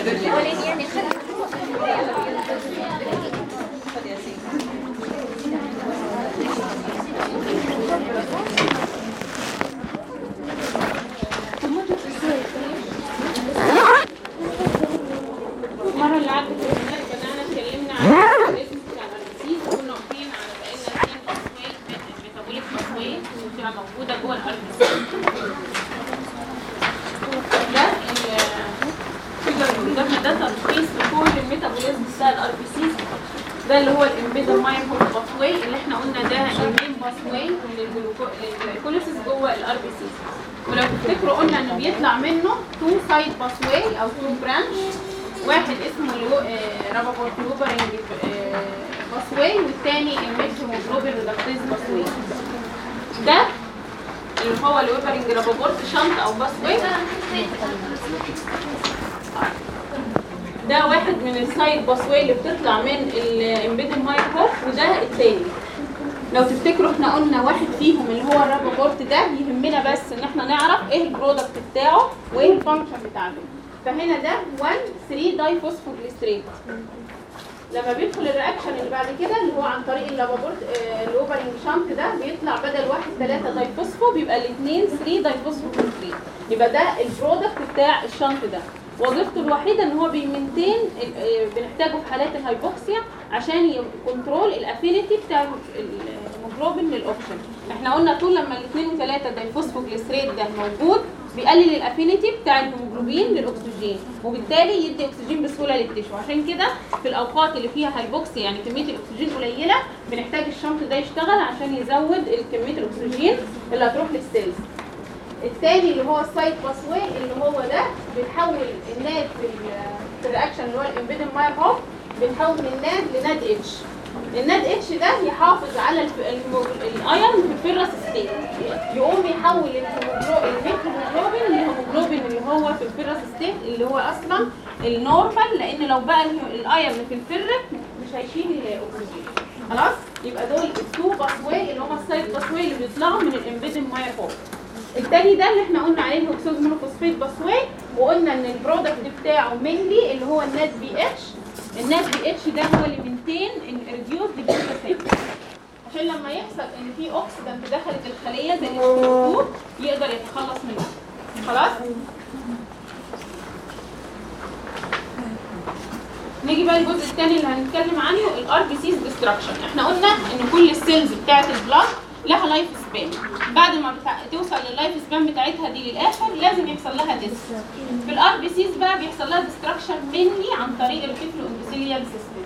الاولاني يعني خلي المرة اللي عدت كنا احنا اتكلمنا عن الاسم بتاع الاربسيس وكنا واقفين على بقينا اثنين باسوي ميتابوليك باسوي بتبقى موجودة جوه الاربسيس ده الفيجر اللي قدامنا ده تلخيص لكل الميتابوليزم بتاع الاربسيس ده اللي هو الامبيدر مايكرو باسوي اللي احنا قلنا ده المين باسوي للجلوكوليسيس جوه الاربسيس ولو تفتكروا قلنا انه بيطلع منه تو سايد باسوي او تو برانش واحد اسمه رابابورتلوبرنج باسوي والتاني الميكروموجلوبين ريدكتيز باسوي ده اللي هو الويبرنج رابابورت شنط او باسوي ده واحد من السايد باسوي اللي بتطلع من الامبيدد مايكرو وده التاني لو تفتكروا احنا قلنا واحد فيهم اللي هو الرابابورت ده يهمنا بس ان احنا نعرف ايه البرودكت بتاعه وايه الفانكشن بتاعته فهنا ده 1 3 داي فوسفوجليستريت لما بيدخل الرياكشن اللي بعد كده اللي هو عن طريق اللابورت الاوبرنج شانت ده بيطلع بدل واحد 3 داي فوسفو بيبقى الاثنين 3 داي فوسفوجليستريت يبقى ده البرودكت بتاع الشانت ده وظيفته الوحيده ان هو بيمنتين ال- بنحتاجه في حالات الهايبوكسيا عشان يكنترول الافينيتي بتاع الهيموجلوبين للاوكسجين احنا قلنا طول لما الاثنين وثلاثه ده الفوسفوجليسريت ده موجود بيقلل الافينيتي بتاع الهيموجلوبين للاكسجين وبالتالي يدي اكسجين بسهوله للتشو عشان كده في الاوقات اللي فيها هايبوكسيا يعني كميه الاكسجين قليله بنحتاج الشنط ده يشتغل عشان يزود كميه الاكسجين اللي هتروح للسيلز الثاني اللي هو السايد باسوي اللي هو ده بنحول الناد في ال- في الرياكشن اللي هو الامبيدن ماير هوب بنحول الناد لناد اتش الناد اتش ده يحافظ على الف- الهيمو- الايرون في الفيرس ستيت يقوم يحول الهيموجلو- الميكروجلوبين للهيموجلوبين اللي هو في الفيرس ستيت اللي هو اصلا النورمال لان لو بقى الهي- الايرون في الفرك مش هيشيل الاكسجين خلاص يبقى دول التو باسوي اللي هم السايد باسوي اللي بيطلعوا من الامبيدن ماير هوب التاني ده اللي احنا قلنا عليه الهكسوز مونوفوسفيت باسوي وقلنا ان البرودكت بتاعه مينلي اللي هو النات بي اتش النات بي اتش ده هو اللي بينتين الريديوس جلوكوزيد عشان لما يحصل ان في اوكسيدنت دخلت الخليه زي السي يقدر يتخلص منها خلاص نيجي بقى الجزء الثاني اللي هنتكلم عنه الار بي سيز ديستراكشن احنا قلنا ان كل السيلز بتاعه البلاد لها لايف سبان بعد ما بتاع... توصل لللايف سبان بتاعتها دي للاخر لازم يحصل لها ديس في الار بي سيز بقى بيحصل لها ديستراكشن منلي عن طريق الريتيكولو اندوثيليال سيستم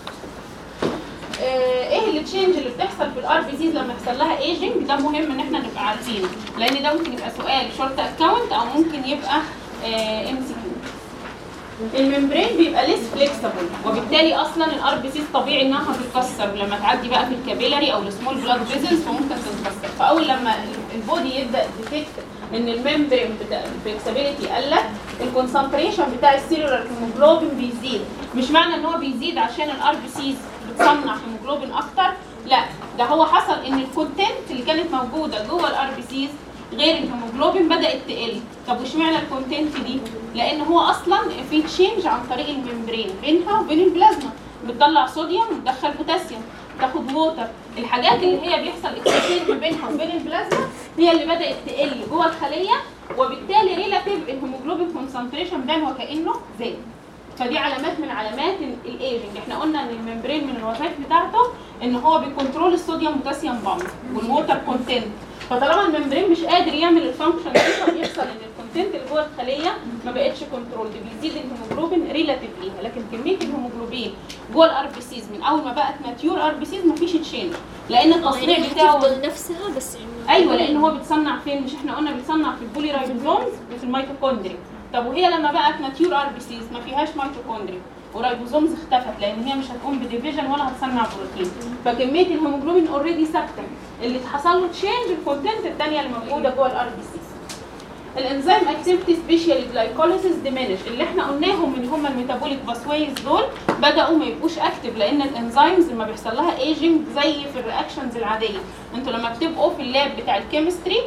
ايه اللي تشينج اللي بتحصل في الار بي سيز لما يحصل لها ايجنج ده مهم ان احنا نبقى عارفينه لان ده ممكن يبقى سؤال شورت اكاونت او ممكن يبقى ام سي كيو الممبرين بيبقى ليس فليكسبل وبالتالي اصلا الار بي سيز طبيعي انها هتتكسر لما تعدي بقى في الكابيلاري او السمول بلاد فيزلز فممكن تتكسر فاول لما البودي يبدا ديتكت ان الممبرين بتاع الفليكسبيليتي قلت الكونسنتريشن بتاع السيلولار هيموجلوبين بيزيد مش معنى ان هو بيزيد عشان الار بي سيز بتصنع هيموجلوبين اكتر لا ده هو حصل ان الكونتنت اللي كانت موجوده جوه الار بي سيز غير الهيموجلوبين بدات تقل طب واشمعنى الكونتنت دي لان هو اصلا في تشينج عن طريق الممبرين بينها وبين البلازما بتطلع صوديوم وتدخل بوتاسيوم تاخد ووتر الحاجات اللي هي بيحصل اكسشينج بينها وبين البلازما هي اللي بدات تقل جوه الخليه وبالتالي ريلاتيف الهيموجلوبين كونسنتريشن بتاعه وكانه زاد فدي علامات من علامات الايجنج احنا قلنا ان الممبرين من الوظائف بتاعته ان هو بيكنترول الصوديوم بوتاسيوم بامب والووتر كونتنت فطالما الممبرين مش قادر يعمل الفانكشن دي فبيحصل ان الكونتنت اللي جوه الخليه ما بقتش كنترول بيزيد الهيموجلوبين ريلاتيف ليها لكن كميه الهيموجلوبين جوه الار بي سيز من اول ما بقت ماتيور ار بي سيز مفيش تشينج لان التصنيع بتاعه تفضل نفسها بس يعني ايوه لان هو بيتصنع فين مش احنا قلنا بيتصنع في البوليرايبوزومز وفي الميتوكوندريا طب وهي لما بقت ماتيور ار بي سيز ما فيهاش ميتوكوندريا ورايبوزومز اختفت لان هي مش هتقوم بديفيجن ولا هتصنع بروتين فكميه الهيموجلوبين اوريدي ثابته اللي حصل له تشينج الكونتنت الثانيه اللي موجوده جوه الار بي سيز الانزيم اكتيفيتي سبيشال جلايكوليسيس ديمينش اللي احنا قلناهم اللي هم الميتابوليك باسويز دول بداوا ما يبقوش اكتف لان الانزيمز لما بيحصل لها ايجنج زي في الرياكشنز العاديه انتوا لما بتبقوا في اللاب بتاع الكيمستري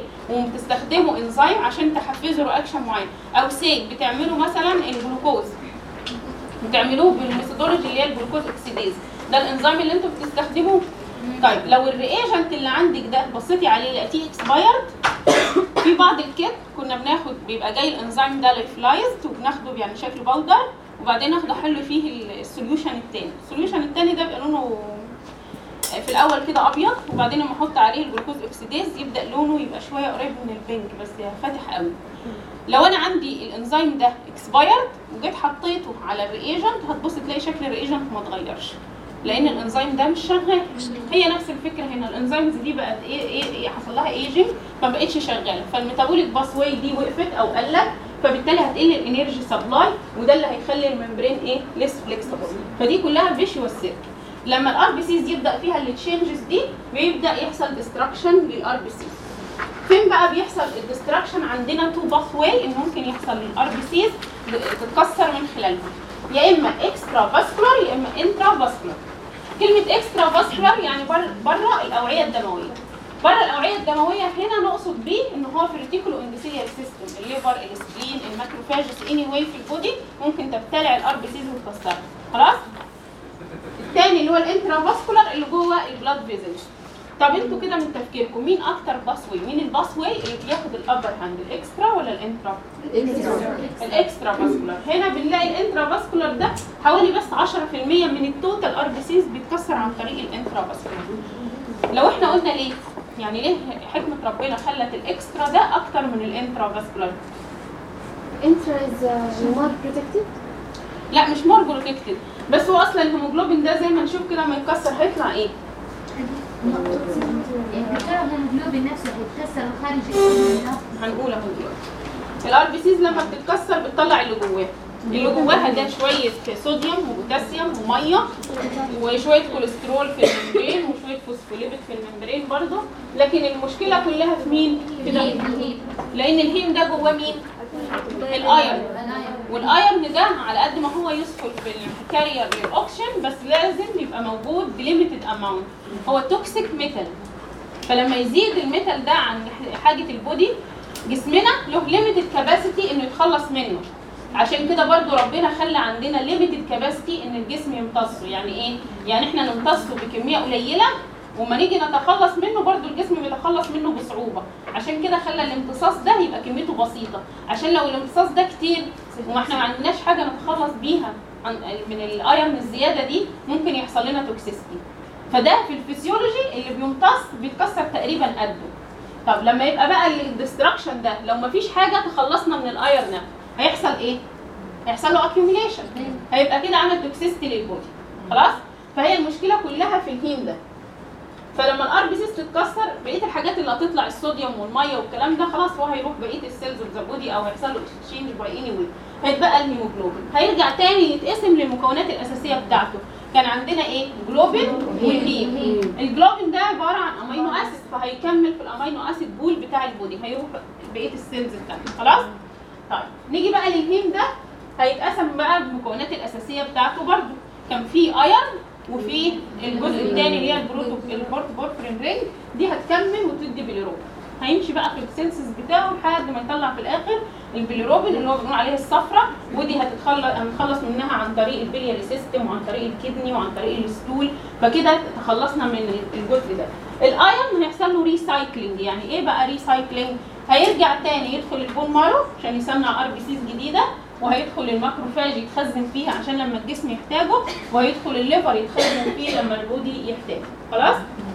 وبتستخدموا انزيم عشان تحفزوا رياكشن معين او سيك بتعملوا مثلا الجلوكوز بتعملوه بالميثودولوجي اللي هي الجلوكوز اوكسيديز ده الانزيم اللي انتوا بتستخدموه طيب لو الرياجنت اللي عندك ده بصيتي عليه لقيتيه اكسبايرد في بعض الكيت كنا بناخد بيبقى جاي الانزيم ده ليفلايزد وبناخده يعني شكل بودر وبعدين ناخد احل فيه السوليوشن التاني السوليوشن التاني ده بيبقى لونه في الاول كده ابيض وبعدين لما احط عليه الجلوكوز اوكسيديز يبدا لونه يبقى شويه قريب من البينك بس فاتح قوي لو انا عندي الانزيم ده اكسبايرد وجيت حطيته على الرياجنت هتبص تلاقي شكل الرياجنت ما اتغيرش لان الانزيم ده مش شغال هي نفس الفكره هنا الانزيمز دي بقت ايه ايه, إيه حصل لها ايجنج ما بقتش شغاله فالميتابوليك باس واي دي وقفت او قلت فبالتالي هتقل الانرجي سبلاي وده اللي هيخلي الممبرين ايه ليس فليكسبل فدي كلها فيشوال سيركل لما الار بي سيز يبدا فيها التشينجز دي بيبدا يحصل ديستراكشن للار بي سيز فين بقى بيحصل الديستراكشن عندنا تو باث واي ان ممكن يحصل للار بي سيز تتكسر من خلالها يا اما اكسترا فاسكولار يا اما انترا فاسكولار كلمه اكسترا فاسكولار يعني بره الاوعيه الدمويه بره الاوعيه الدمويه هنا نقصد بيه ان هو في الريتيكولو اندوثيليال سيستم الليفر السبلين الماكروفاجز اني واي في البودي ممكن تبتلع الار بي سيز وتكسرها خلاص الثاني اللي هو الانترا فاسكولار اللي جوه البلاد فيزلز طب انتوا كده من تفكيركم مين اكتر باسوي مين الباسوي اللي بياخد الابر هاند الاكسترا ولا الانترا الاكسترا فاسكولار هنا بنلاقي الانترا فاسكولار ده حوالي بس 10% من التوتال ار بي سيز بيتكسر عن طريق الانترا فاسكولار لو احنا قلنا ليه يعني ليه حكمه ربنا خلت الاكسترا ده اكتر من الانترا فاسكولار intra is uh, more protected لا مش مور بروتكتد بس هو اصلا الهيموجلوبين ده زي ما نشوف كده لما يتكسر هيطلع ايه الدكتور الهيموجلوبين نفسه بيتكسر الخارج منه هنقول اهو دلوقتي الار بي سيز لما بتتكسر بتطلع اللي جواها اللي جواها ده شويه صوديوم وبوتاسيوم وميه وشويه كوليسترول في الممبرين وشويه فوسفوليبيد في الممبرين برضه لكن المشكله كلها في مين؟ في ده لان الهيم ده جواه مين؟ الايرون والايرون ده على قد ما هو يدخل في الكارير للاوكسجين بس لازم يبقى موجود بليميتد اماونت هو توكسيك ميتال فلما يزيد الميتال ده عن حاجه البودي جسمنا له ليميتد كاباسيتي انه يتخلص منه عشان كده برضو ربنا خلى عندنا ليميتد كاباسيتي ان الجسم يمتصه يعني ايه يعني احنا نمتصه بكميه قليله وما نيجي نتخلص منه برضو الجسم بيتخلص منه بصعوبه عشان كده خلى الامتصاص ده يبقى كميته بسيطه عشان لو الامتصاص ده كتير وما احنا ما عندناش حاجه نتخلص بيها عن- من الايرون الزياده دي ممكن يحصل لنا توكسيستي فده في الفسيولوجي اللي بيمتص بيتكسر تقريبا قده طب لما يبقى بقى الديستراكشن ده لو ما فيش حاجه تخلصنا من الايرون ده هيحصل ايه هيحصل له اكيوميليشن هيبقى كده عمل توكسيستي للبودي خلاص فهي المشكله كلها في الهيم ده فلما الار بي سيس تتكسر بقيه الحاجات اللي هتطلع الصوديوم والميه والكلام ده خلاص هو هيروح بقيه السيلز اوف ذا بودي او هيحصل له اكسشينج باي اني واي هيتبقى الهيموجلوبين هيرجع تاني يتقسم للمكونات الاساسيه بتاعته كان عندنا ايه جلوبين والهيم الجلوبين ده عباره عن امينو اسيد فهيكمل في الامينو اسيد بول بتاع البودي هيروح بقيه السيلز بتاعته خلاص طيب نيجي بقى للهيم ده هيتقسم بقى بالمكونات الاساسيه بتاعته برضو كان في ايرن وفي الجزء الثاني اللي هي البروتو البورفرين رينج دي هتكمل وتدي بيليروبين هيمشي بقى في السنسز بتاعه لحد ما يطلع في الاخر البيليروبين اللي هو بنقول عليها الصفرة ودي هتتخلص هنخلص منها عن طريق البلياري سيستم وعن طريق الكدني وعن طريق الستول فكده تخلصنا من الجزء ده الايرون هيحصل له ريسايكلينج يعني ايه بقى ريسايكلينج هيرجع تاني يدخل البون مارو عشان يصنع ار بي سيز جديده وهيدخل الماكروفاج يتخزن فيها عشان لما الجسم يحتاجه وهيدخل الليفر يتخزن فيه لما البودي يحتاجه خلاص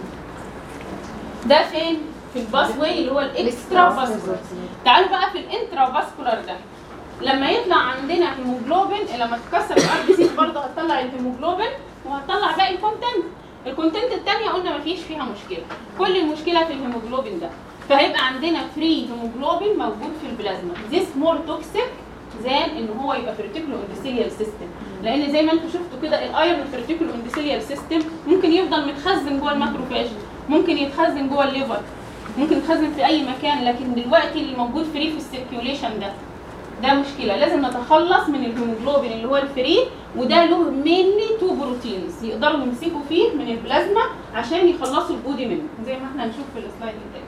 ده فين في الباس واي اللي هو الاكسترا فاسكولار تعالوا بقى في الانترا فاسكولار ده لما يطلع عندنا هيموجلوبين لما تكسر الار بي سي برضه هتطلع الهيموجلوبين وهتطلع باقي الكونتنت الكونتنت الثانيه قلنا مفيش فيها مشكله كل المشكله في الهيموجلوبين ده فهيبقى عندنا فري هيموجلوبين موجود في البلازما this more toxic زان ان هو يبقى في الريتيكولو اندوثيليال سيستم لان زي ما انتم شفتوا كده الايرون في الريتيكولو اندوثيليال سيستم ممكن يفضل متخزن جوه الماكروفاج ممكن يتخزن جوه الليفر ممكن يتخزن في اي مكان لكن دلوقتي اللي موجود فري في السيركيوليشن ده ده مشكله لازم نتخلص من الهيموجلوبين اللي هو الفري وده له مينلي تو بروتينز يقدروا يمسكوا فيه من البلازما عشان يخلصوا البودي منه زي ما احنا هنشوف في السلايد التاني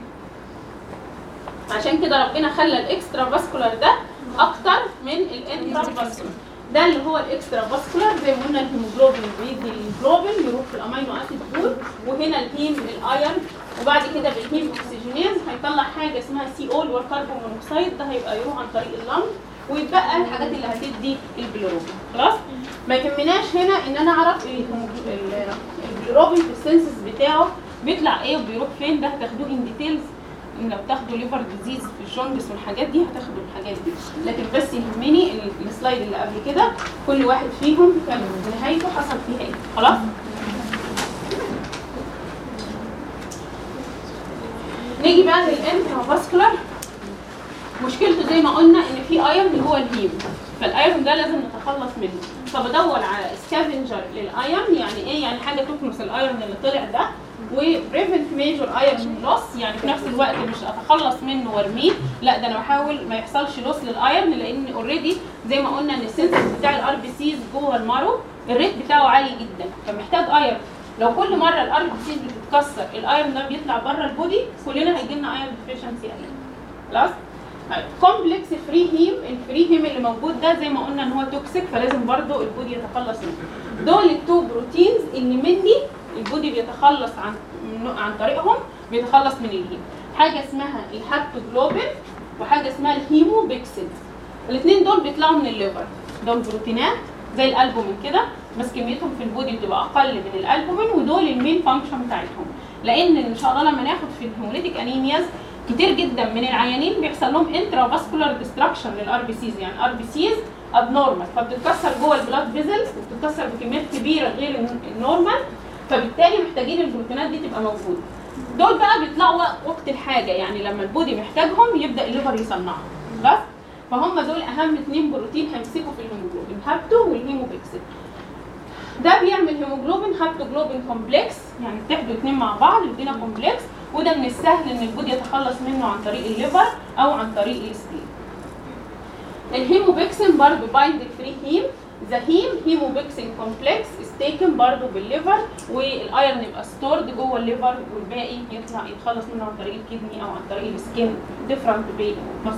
عشان كده ربنا خلى الاكسترا فاسكولار ده اكتر من الانترا فاسكولار ده اللي هو الاكسترا فاسكولار زي ما قلنا الهيموجلوبين بيدي الجلوبين يروح في الامينو اسيد بول وهنا الهيم الايرن وبعد كده بالهيم اوكسجينيز هيطلع حاجه اسمها سي او اللي هو الكربون مونوكسيد ده هيبقى يروح عن طريق اللنج ويتبقى الحاجات اللي هتدي البيلروبين خلاص ما يهمناش هنا ان انا اعرف الهيموجلو- ال- البيلروبين في السنسس بتاعه بيطلع ايه وبيروح فين ده هتاخدوه ان ديتيلز ان لو تاخدوا ليفر ديزيز في الجوندس والحاجات دي هتاخدوا الحاجات دي لكن بس يهمني ال- السلايد اللي قبل كده كل واحد فيهم كان نهايته حصل فيها ايه خلاص نيجي بقى للانترافاسكولار مشكلته زي ما قلنا ان في ايرون اللي هو الهيم فالايرون ده لازم نتخلص منه فبدور على سكافنجر للايرون يعني ايه يعني حاجه تكنس الايرون اللي طلع ده وبريفنت ميجور ايرون لوس يعني في نفس الوقت مش اتخلص منه وارميه لا ده انا بحاول ما يحصلش لوس للايرون لان اوريدي زي ما قلنا ان السنسس بتاع الار بي سيز جوه المارو الريت بتاعه عالي جدا فمحتاج ايرون لو كل مره الار بي سيز بتتكسر الايرون ده بيطلع بره البودي كلنا هيجي لنا ايرون ديفيشنسي خلاص كومبلكس فري هيم الفري هيم اللي موجود ده زي ما قلنا ان هو توكسيك فلازم برضو البودي يتخلص منه دول التو بروتينز اللي مني البودي بيتخلص عن من- عن طريقهم بيتخلص من الهيم حاجه اسمها الهابتوجلوبين وحاجه اسمها الهيموبيكسل الاثنين دول بيطلعوا من الليفر دول بروتينات زي الالبومين كده بس كميتهم في البودي بتبقى اقل من الالبومين ودول المين فانكشن بتاعتهم لان ان شاء الله لما ناخد في الهيموليتيك انيمياز كتير جدا من العيانين بيحصل لهم انترا فاسكولار ديستراكشن للار بي سيز يعني ار بي سيز ابنورمال فبتتكسر جوه البلاد فيزلز وبتتكسر بكميات كبيره غير الن- النورمال فبالتالي محتاجين البروتينات دي تبقى موجوده دول بقى بيطلعوا وق- وقت الحاجه يعني لما البودي محتاجهم يبدا الليفر يصنعهم بس فهم دول اهم اثنين بروتين هيمسكوا في الهيموجلوبين هابتو والهيموبيكسل ده بيعمل هيموجلوبين هابتوجلوبين كومبلكس يعني اتحدوا اثنين مع بعض يدينا كومبلكس وده من السهل ان البودي يتخلص منه عن طريق الليفر او عن طريق السبين الهيموبيكسين برضو بايند الفري هيم ذا هيم هيموبيكسين كومبلكس استيكن برضو بالليفر والايرون يبقى ستورد جوه الليفر والباقي يطلع يتخلص منه عن طريق الكدني او عن طريق السكين ديفرنت بي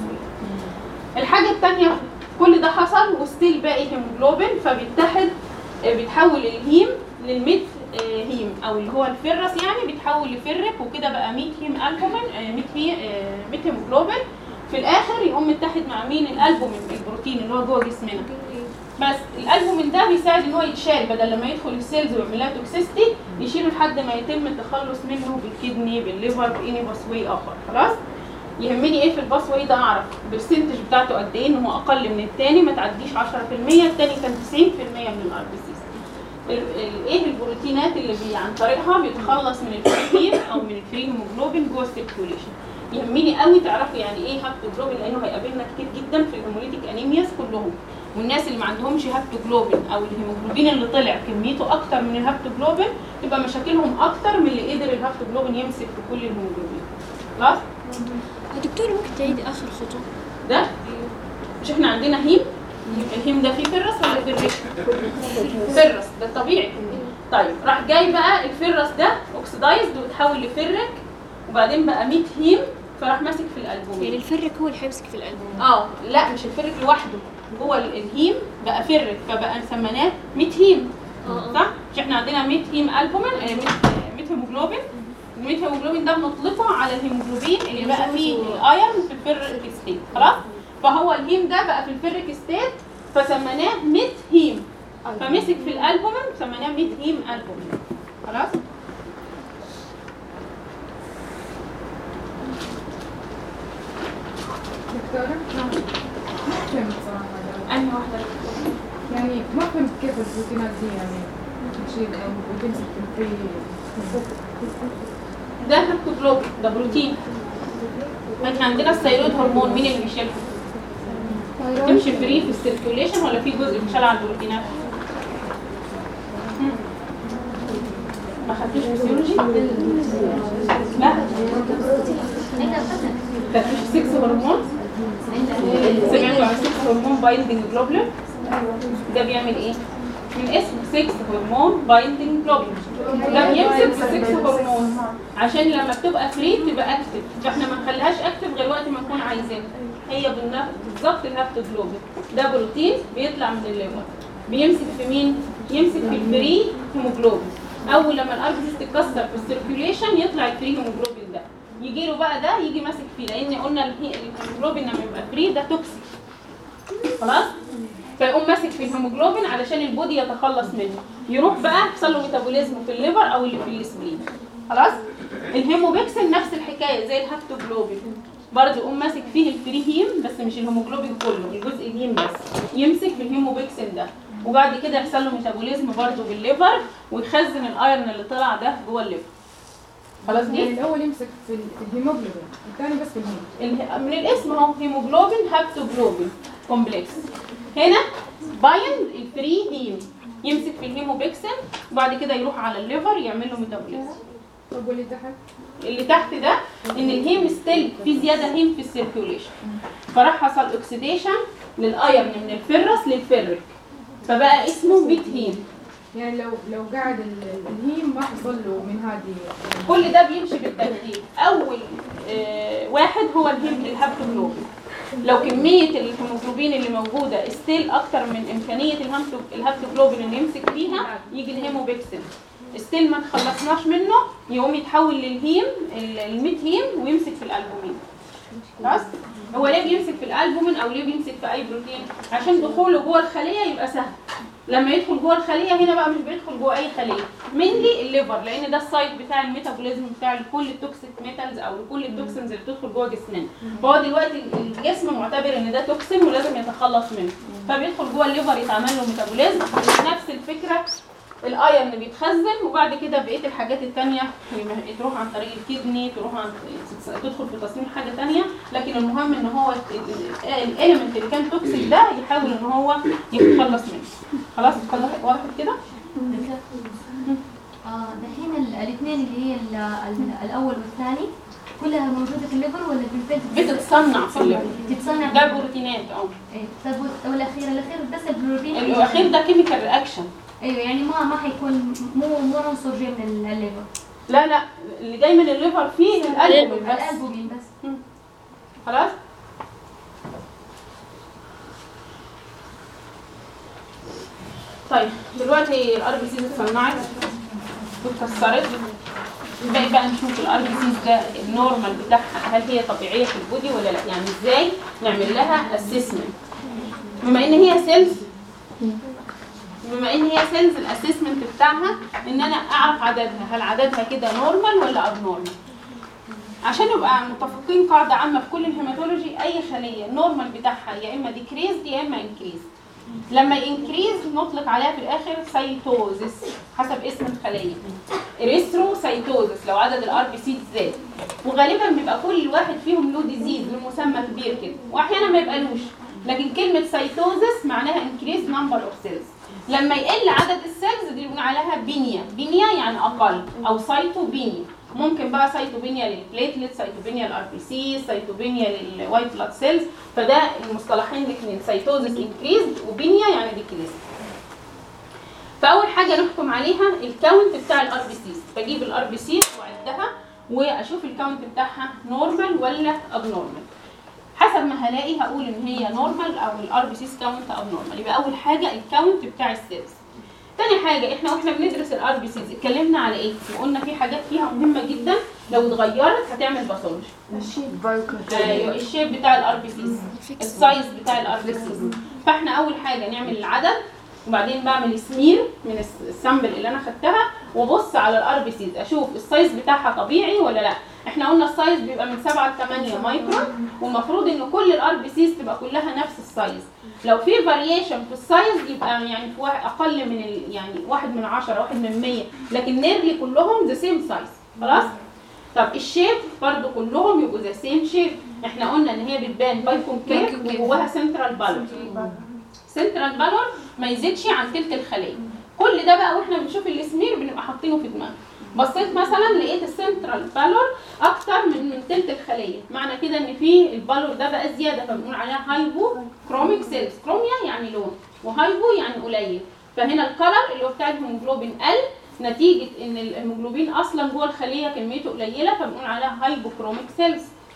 الحاجه الثانيه كل ده حصل وستيل باقي هيموجلوبين فبيتحد آه، بيتحول الهيم للميت آه، هيم او اللي هو الفرس يعني بيتحول لفرك وكده بقى 100 هيم البومين آه، 100 هي آه، 100 هيموجلوبين في الاخر يقوم متحد مع مين الالبومين البروتين اللي هو جوه جسمنا بس الالبومين ده بيساعد ان هو يتشال بدل لما يدخل السيلز ويعمل لها توكسيستي يشيله لحد ما يتم التخلص منه بالكدني بالليفر باني باسوي اخر خلاص يهمني ايه في الباسوي ده اعرف البرسنتج بتاعته قد ايه ان هو اقل من الثاني ما تعديش 10% الثاني كان 90% من الار بي سيز ايه البروتينات اللي بي عن طريقها بيتخلص من الفري او من الفري هيموجلوبين جوه السيركيوليشن يهمني قوي تعرفوا يعني ايه هابتوجلوبين لانه هيقابلنا كتير جدا في الهيموليتيك انيمياز كلهم والناس اللي ما عندهمش هابتوجلوبين او الهيموجلوبين اللي طلع كميته اكتر من الهابتوجلوبين تبقى مشاكلهم اكتر من اللي قدر الهابتوجلوبين يمسك في كل الهيموجلوبين خلاص دكتور ممكن تعيد اخر خطوه ده مش احنا عندنا هيم الهيم ده فيه فرس ولا فرش فرس ده طبيعي طيب راح جاي بقى الفرس ده اوكسدايزد وتحول لفرك وبعدين بقى 100 هيم فراح ماسك في يعني الالبومين الفرك هو اللي حيمسك في الالبوم اه لا مش الفرك لوحده جوه ال- الهيم بقى فرك فبقى سميناه 100 هيم اه صح مش احنا عندنا 100 هيم البومين آه، 100 100 هيموجلوبين ال 100 هيموجلوبين ده بنطلقه على الهيموجلوبين اللي بقى فيه الايرون في الفرك ستيت خلاص فهو الهيم ده بقى في الفرك ستيت فسميناه 100 هيم فمسك في الالبومين سميناه 100 هيم البومين خلاص دكتورة؟ ما فهمت صراحة ده. انهي واحده يعني ما فهمت كيف البروتينات دي يعني بتشيل أو بتمسك في الفري ده هيبتوجلوبين ده بروتين احنا عندنا الثيرويد هرمون مين اللي بيشيلها؟ تمشي فري في السيركيوليشن ولا في جزء بيتشال على البروتينات؟ مم. ما خدتوش فيسيولوجي؟ لا خدتوش 6 هرمون؟ سمعتوا عن 6 هرمون بايندنج جلوبولين؟ ده بيعمل ايه؟ من اسمه 6 هرمون بايندنج جلوبولين ده بيمسك ال 6 هرمون عشان لما بتبقى فري تبقى اكتف فاحنا ما نخليهاش اكتف غير وقت ما نكون عايزينها هي بالنف- بالظبط الهابتوجلوبين ده بروتين بيطلع من الليفر بيمسك في مين؟ يمسك في الفري هيموجلوبين اول لما الار بي سي تتكسر في السيركيوليشن يطلع الفري هيموجلوبين ده يجي له بقى ده يجي ماسك فيه لان قلنا الهي- الهيموجلوبين لما يبقى فري ده توكسيك خلاص فيقوم ماسك في الهيموجلوبين علشان البودي يتخلص منه يروح بقى يحصل له ميتابوليزم في الليفر او اللي في السبلين خلاص الهيموبيكسل نفس الحكايه زي الهابتوجلوبين برضه يقوم ماسك فيه الفري هيم بس مش الهيموجلوبين كله الجزء الهيم بس يمسك في الهيموبيكسل ده وبعد كده يحصل له ميتابوليزم برضه بالليفر ويخزن الايرون اللي طلع ده جوه الليفر خلاص يعني دي الاول يمسك في ال- في الهيموجلوبين الثاني بس في الهيم اله- من الاسم اهو هيموجلوبين هابتوجلوبين كومبلكس هنا بايند الفري هيم يمسك في الهيموبيكسل وبعد كده يروح على الليفر يعمل له ميتابوليزم طب واللي تحت اللي تحت ده ان الهيم ستيل في زياده هيم في السيركيوليشن فراح حصل اوكسيديشن للايرن من الفرس للفرك فبقى اسمه بيت هيم يعني لو لو قاعد ال- الهيم ما حصل له من هذه كل ده بيمشي بالترتيب اول آه واحد هو الهيم الهابتوجلوبين لو كميه الهيموجلوبين اللي موجوده ستيل اكتر من امكانيه الهامتو- الهابتوجلوبين اللي يمسك فيها يجي الهيموبيكسين ستيل ما تخلصناش منه يقوم يتحول للهيم ال- الميت هيم ويمسك في الالبومين خلاص هو ليه بيمسك في الالبومين او ليه بيمسك في اي بروتين عشان دخوله جوه الخليه يبقى سهل لما يدخل جوه الخليه هنا بقى مش بيدخل جوه اي خليه منلي الليفر لان ده السايت بتاع الميتابوليزم بتاع كل التوكسيك ميتالز او كل التوكسينز اللي بتدخل جوه جسمنا فهو دلوقتي الجسم معتبر ان ده توكسين ولازم يتخلص منه فبيدخل جوه الليفر يتعمل له ميتابوليزم نفس الفكره الايرن بيتخزن وبعد كده بقيه الحاجات التانية تروح عن طريق الكدني تروح عن تدخل في تصنيع حاجه تانية لكن المهم ان هو الاليمنت اللي كان توكسيك ده يحاول ان هو يتخلص منه خلاص وضحت وضحت كده اه دحين الاثنين اللي هي ال- ال- الاول والثاني كلها موجوده في الليفر ولا في البيت بتتصنع في الليفر بتتصنع ده بروتينات اه ايه طب وال- والاخير الاخير بس البروتين الاخير ده كيميكال رياكشن ايوه يعني ما ما حيكون مو مو عنصر جاي من ال- الليفر لا لا اللي جاي من الليفر فيه الالبومين بس الالبومين بس خلاص طيب دلوقتي الار بي سيز اتصنعت واتكسرت باقي بقى نشوف الار بي سيز ده النورمال بتاعها هل هي طبيعيه في البودي ولا لا يعني ازاي نعمل لها اسسمنت بما ان هي سيلز بما ان هي سيلز الاسسمنت بتاعها ان انا اعرف عددها هل عددها كده نورمال ولا اب نورمال عشان نبقى متفقين قاعده عامه في كل الهيماتولوجي اي خليه النورمال بتاعها يا اما ديكريز يا اما انكريز لما ينكريز نطلق عليها في الاخر سيتوزس حسب اسم الخليه اريثروسيتوزس لو عدد الار بي سي زاد وغالبا بيبقى كل واحد فيهم له ديزيز له مسمى كبير كده واحيانا ما يبقالوش لكن كلمه سيتوزس معناها انكريز نمبر اوف سيلز لما يقل عدد السيلز دي بنقول عليها بينيا بينيا يعني اقل او سايتوبينيا ممكن بقى سيتوبينيا للبليتلت سيتوبينيا للار بي سي سيتوبينيا للوايت بلاد سيلز فده المصطلحين الاثنين سيتوزس انكريز وبينيا يعني ديكريز فاول حاجه نحكم عليها الكاونت بتاع الار بي سيز بجيب الار بي سي واعدها واشوف الكاونت بتاعها نورمال ولا اب نورمال حسب ما هلاقي هقول ان هي نورمال او الار بي سيز كاونت اب نورمال يبقى اول حاجه الكاونت بتاع السيلز تاني حاجة احنا واحنا بندرس الار بي سيز اتكلمنا على ايه؟ وقلنا في حاجات فيها مهمة جدا لو اتغيرت هتعمل باثولوجي. ايوه الشيب بتاع الار بي سيز السايز بتاع الار بي سيز فاحنا اول حاجة نعمل العدد وبعدين بعمل سمير من الس- السامبل اللي انا خدتها وابص على الار بي سيز اشوف السايز بتاعها طبيعي ولا لا احنا قلنا السايز بيبقى من 7 ل 8 مايكرون والمفروض ان كل الار بي سيز تبقى كلها نفس السايز لو في فاريشن في السايز يبقى يعني في واحد اقل من ال يعني واحد من 10 واحد من 100 لكن نيرلي كلهم ذا سيم سايز خلاص طب الشيب برضو كلهم يبقوا ذا سيم شيب احنا قلنا ان هي بتبان باي كونكيف وجواها سنترال بالور سنترال بالور ما يزيدش عن تلت الخليه كل ده بقى واحنا بنشوف السمير بنبقى حاطينه في دماغنا بصيت مثلا لقيت السنترال بالور اكتر من من تلت الخليه معنى كده ان في البالور ده بقى زياده فبنقول عليها هايبو كروميك سيلز كروميا يعني لون وهايبو يعني قليل فهنا الكلر اللي هو بتاع الهيموجلوبين قل نتيجه ان الهيموجلوبين اصلا جوه الخليه كميته قليله فبنقول عليها هايبو كروميك سيلز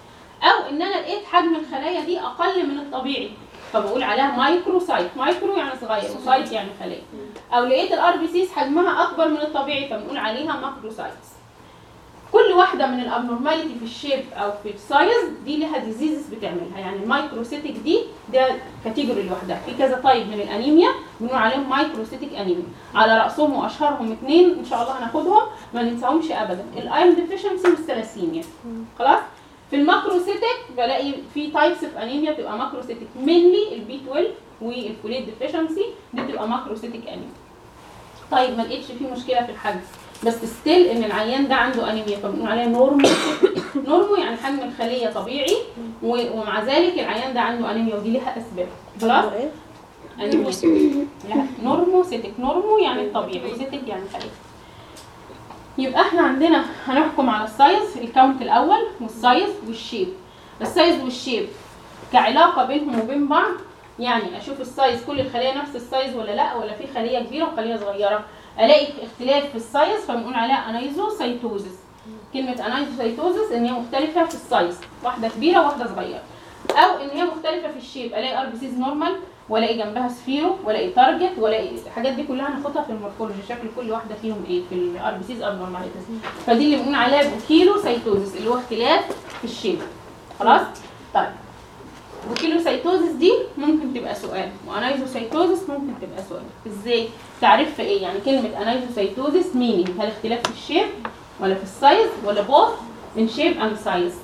او ان انا لقيت حجم الخلايا دي اقل من الطبيعي فبقول عليها مايكرو سايت مايكرو يعني صغير وسايت يعني خليه او لقيت الار بي سيز حجمها اكبر من الطبيعي فبنقول عليها ماكرو سايتس كل واحده من الابنورماليتي في الشيب او في السايز دي لها ديزيزز بتعملها يعني المايكروسيتك دي ده كاتيجوري لوحدها في كذا طيب من الانيميا بنقول عليهم مايكروسيتك انيميا على راسهم واشهرهم اثنين ان شاء الله هناخدهم ما ننساهمش ابدا الايرون ديفيشنسي والثلاسيميا خلاص في الماكروسيتك بلاقي في تايبس اوف انيميا بتبقى ماكروسيتك مينلي البي 12 والفوليت ديفيشنسي دي بتبقى ماكروسيتك انيميا طيب ما لقيتش فيه مشكله في الحجم بس ستيل ان العيان ده عنده انيميا فبنقول عليها نورمو نورمو يعني حجم الخليه طبيعي و- ومع ذلك العيان ده عنده انيميا ودي لها اسباب خلاص انيميا لا نورمو سيتك نورمو يعني الطبيعي وسيتك يعني خليه يبقى احنا عندنا هنحكم على السايز الكاونت الاول والسايز والشيب السايز والشيب كعلاقه بينهم وبين بعض يعني اشوف السايز كل الخلايا نفس السايز ولا لا ولا في خليه كبيره وخليه صغيره الاقي اختلاف في السايز فبنقول عليها انايزوسايتوزس كلمه انايزوسايتوزس ان هي مختلفه في السايز واحده كبيره وواحده صغيره او ان هي مختلفه في الشيب الاقي ار بي سيز نورمال والاقي جنبها سفيرو والاقي تارجت والاقي الحاجات دي كلها هناخدها في المورفولوجي شكل كل واحده فيهم ايه في الار بي سيز ابنورماليتيز فدي اللي بنقول عليها بوكيلو سايتوزس اللي هو اختلاف في الشيب خلاص طيب بوكيلوسايتوزس دي ممكن تبقى سؤال وانايزوسايتوزس ممكن تبقى سؤال ازاي تعريفها ايه يعني كلمه انايزوسايتوزس مينينج هل اختلاف في الشيب ولا في السايز ولا بوث من شيب اند سايز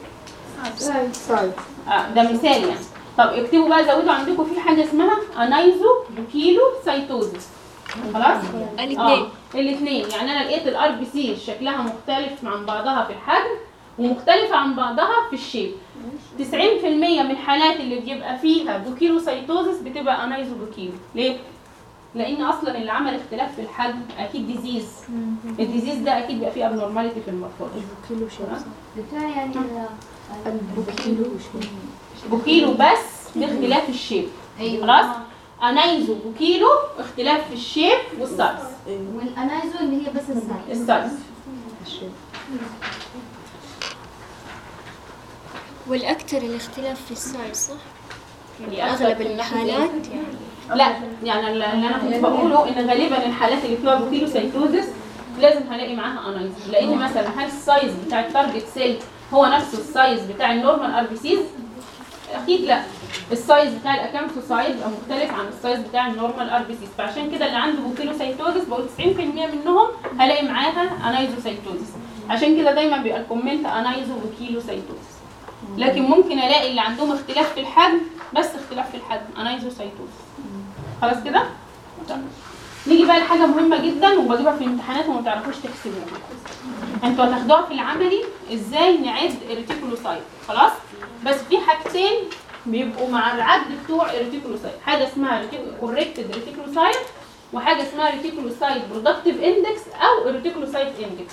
آه ده مثال يعني طب اكتبوا بقى زودوا عندكم في حاجه اسمها انايزو بوكيلو سايتوزس خلاص الاثنين اه الاثنين يعني انا لقيت الار بي سي شكلها مختلف عن بعضها في الحجم ومختلفة عن بعضها في الشيب 90% من الحالات اللي بيبقى فيها بوكيلوسايتوزس بتبقى انايزو بوكيلو ليه؟ لان اصلا اللي عمل اختلاف في الحجم اكيد ديزيز الديزيز ده اكيد بيبقى فيه ابنورماليتي في المورفولوجي دكتورة يعني ال- بوكيلو بس باختلاف الشيب ايوه خلاص انايزو بوكيلو اختلاف في الشيب والسايز والانايزو اللي هي بس السايز السايز والاكثر الاختلاف في السايز صح؟ يعني يعني أكثر اغلب في الناحية الحالات لا يعني اللي انا كنت بقوله ان غالبا الحالات اللي فيها بوكيلوسايتوزس لازم هلاقي معاها انايز لان مثلا هل السايز بتاع التارجت سيل هو نفسه السايز بتاع النورمال ار بي سيز اكيد لا السايز بتاع الاكامثوسايد بيبقى مختلف عن السايز بتاع النورمال ار بي سيز فعشان كده اللي عنده بوكيلوسايتوزس بقول 90% منهم هلاقي معاها انايزوسايتوزس عشان كده دايما بيبقى الكومنت انايزو بوكيلوسايتوزس لكن ممكن الاقي اللي عندهم اختلاف في الحجم بس اختلاف في الحجم انايزوسايتوزس خلاص كده طيب. نيجي بقى لحاجه مهمه جدا وبجيبها في الامتحانات وما تعرفوش تحسبوها انتوا هتاخدوها في العملي ازاي نعد الريتيكولوسايت خلاص بس في حاجتين بيبقوا مع العد بتوع الريتيكولوسايت حاجه اسمها كوركتد ريتيكولوسايت وحاجه اسمها ريتيكولوسايت برودكتيف اندكس او ريتيكولوسايت اندكس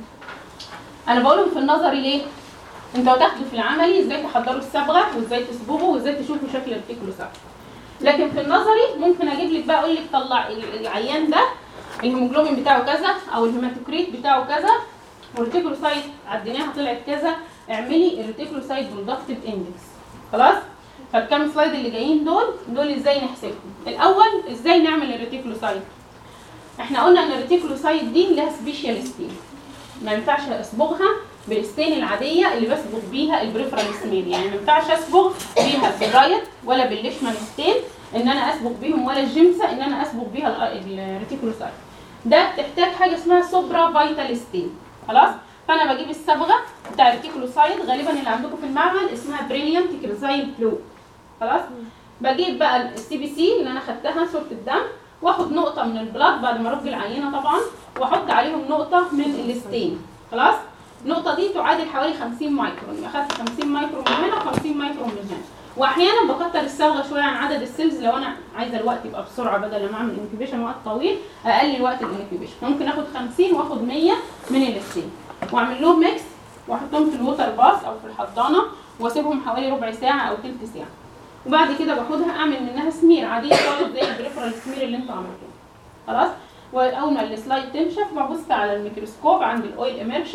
انا بقولهم في النظري ليه انتوا هتاخدوا في العملي ازاي تحضروا الصبغه وازاي تصبغوا وازاي تشوفوا شكل الريتيكولوسايت لكن في النظري ممكن اجيب لك بقى اقول لك طلع ال- العيان ده الهيموجلوبين بتاعه كذا او الهيماتوكريت بتاعه كذا والريتيكولوسايت عديناها طلعت كذا اعملي الريتيكولوسايت برودكتيف اندكس خلاص فالكام سلايد اللي جايين دول دول ازاي نحسبهم الاول ازاي نعمل الريتيكولوسايت احنا قلنا ان الريتيكولوسايت دي لها سبيشال ستين ما ينفعش اصبغها بالستين العاديه اللي بصبغ بيها البريفرال سميل يعني ما ينفعش اصبغ بيها بالرايت ولا بالليشمان ستين ان انا اصبغ بيهم ولا الجيمسا ان انا اصبغ بيها ال- الريتيكولوسايت ده بتحتاج حاجه اسمها سوبرا فايتال ستين خلاص فانا بجيب الصبغه بتاع الريتيكولوسايت غالبا اللي عندكم في المعمل اسمها بريليانت كريزايل بلو خلاص بجيب بقى السي بي سي اللي انا خدتها صوره الدم واخد نقطه من البلاد بعد ما ارج العينه طبعا واحط عليهم نقطه من الستين خلاص النقطه دي تعادل حوالي 50 مايكرون يبقى اخدت 50 مايكرون من هنا و50 مايكرون من هنا واحيانا بكتر الصبغه شويه عن عدد السيلز لو انا عايزه الوقت يبقى بسرعه بدل ما اعمل انكيوبيشن وقت طويل اقلل وقت الانكيوبيشن ممكن اخد 50 واخد 100 من الستين واعمل لهم ميكس واحطهم في الووتر باث او في الحضانه واسيبهم حوالي ربع ساعه او تلت ساعه وبعد كده باخدها اعمل منها سمير عاديه خالص زي البريفرال سمير اللي انتوا عملتوه خلاص واول ما السلايد تنشف ببص على الميكروسكوب عند الاويل اميرشن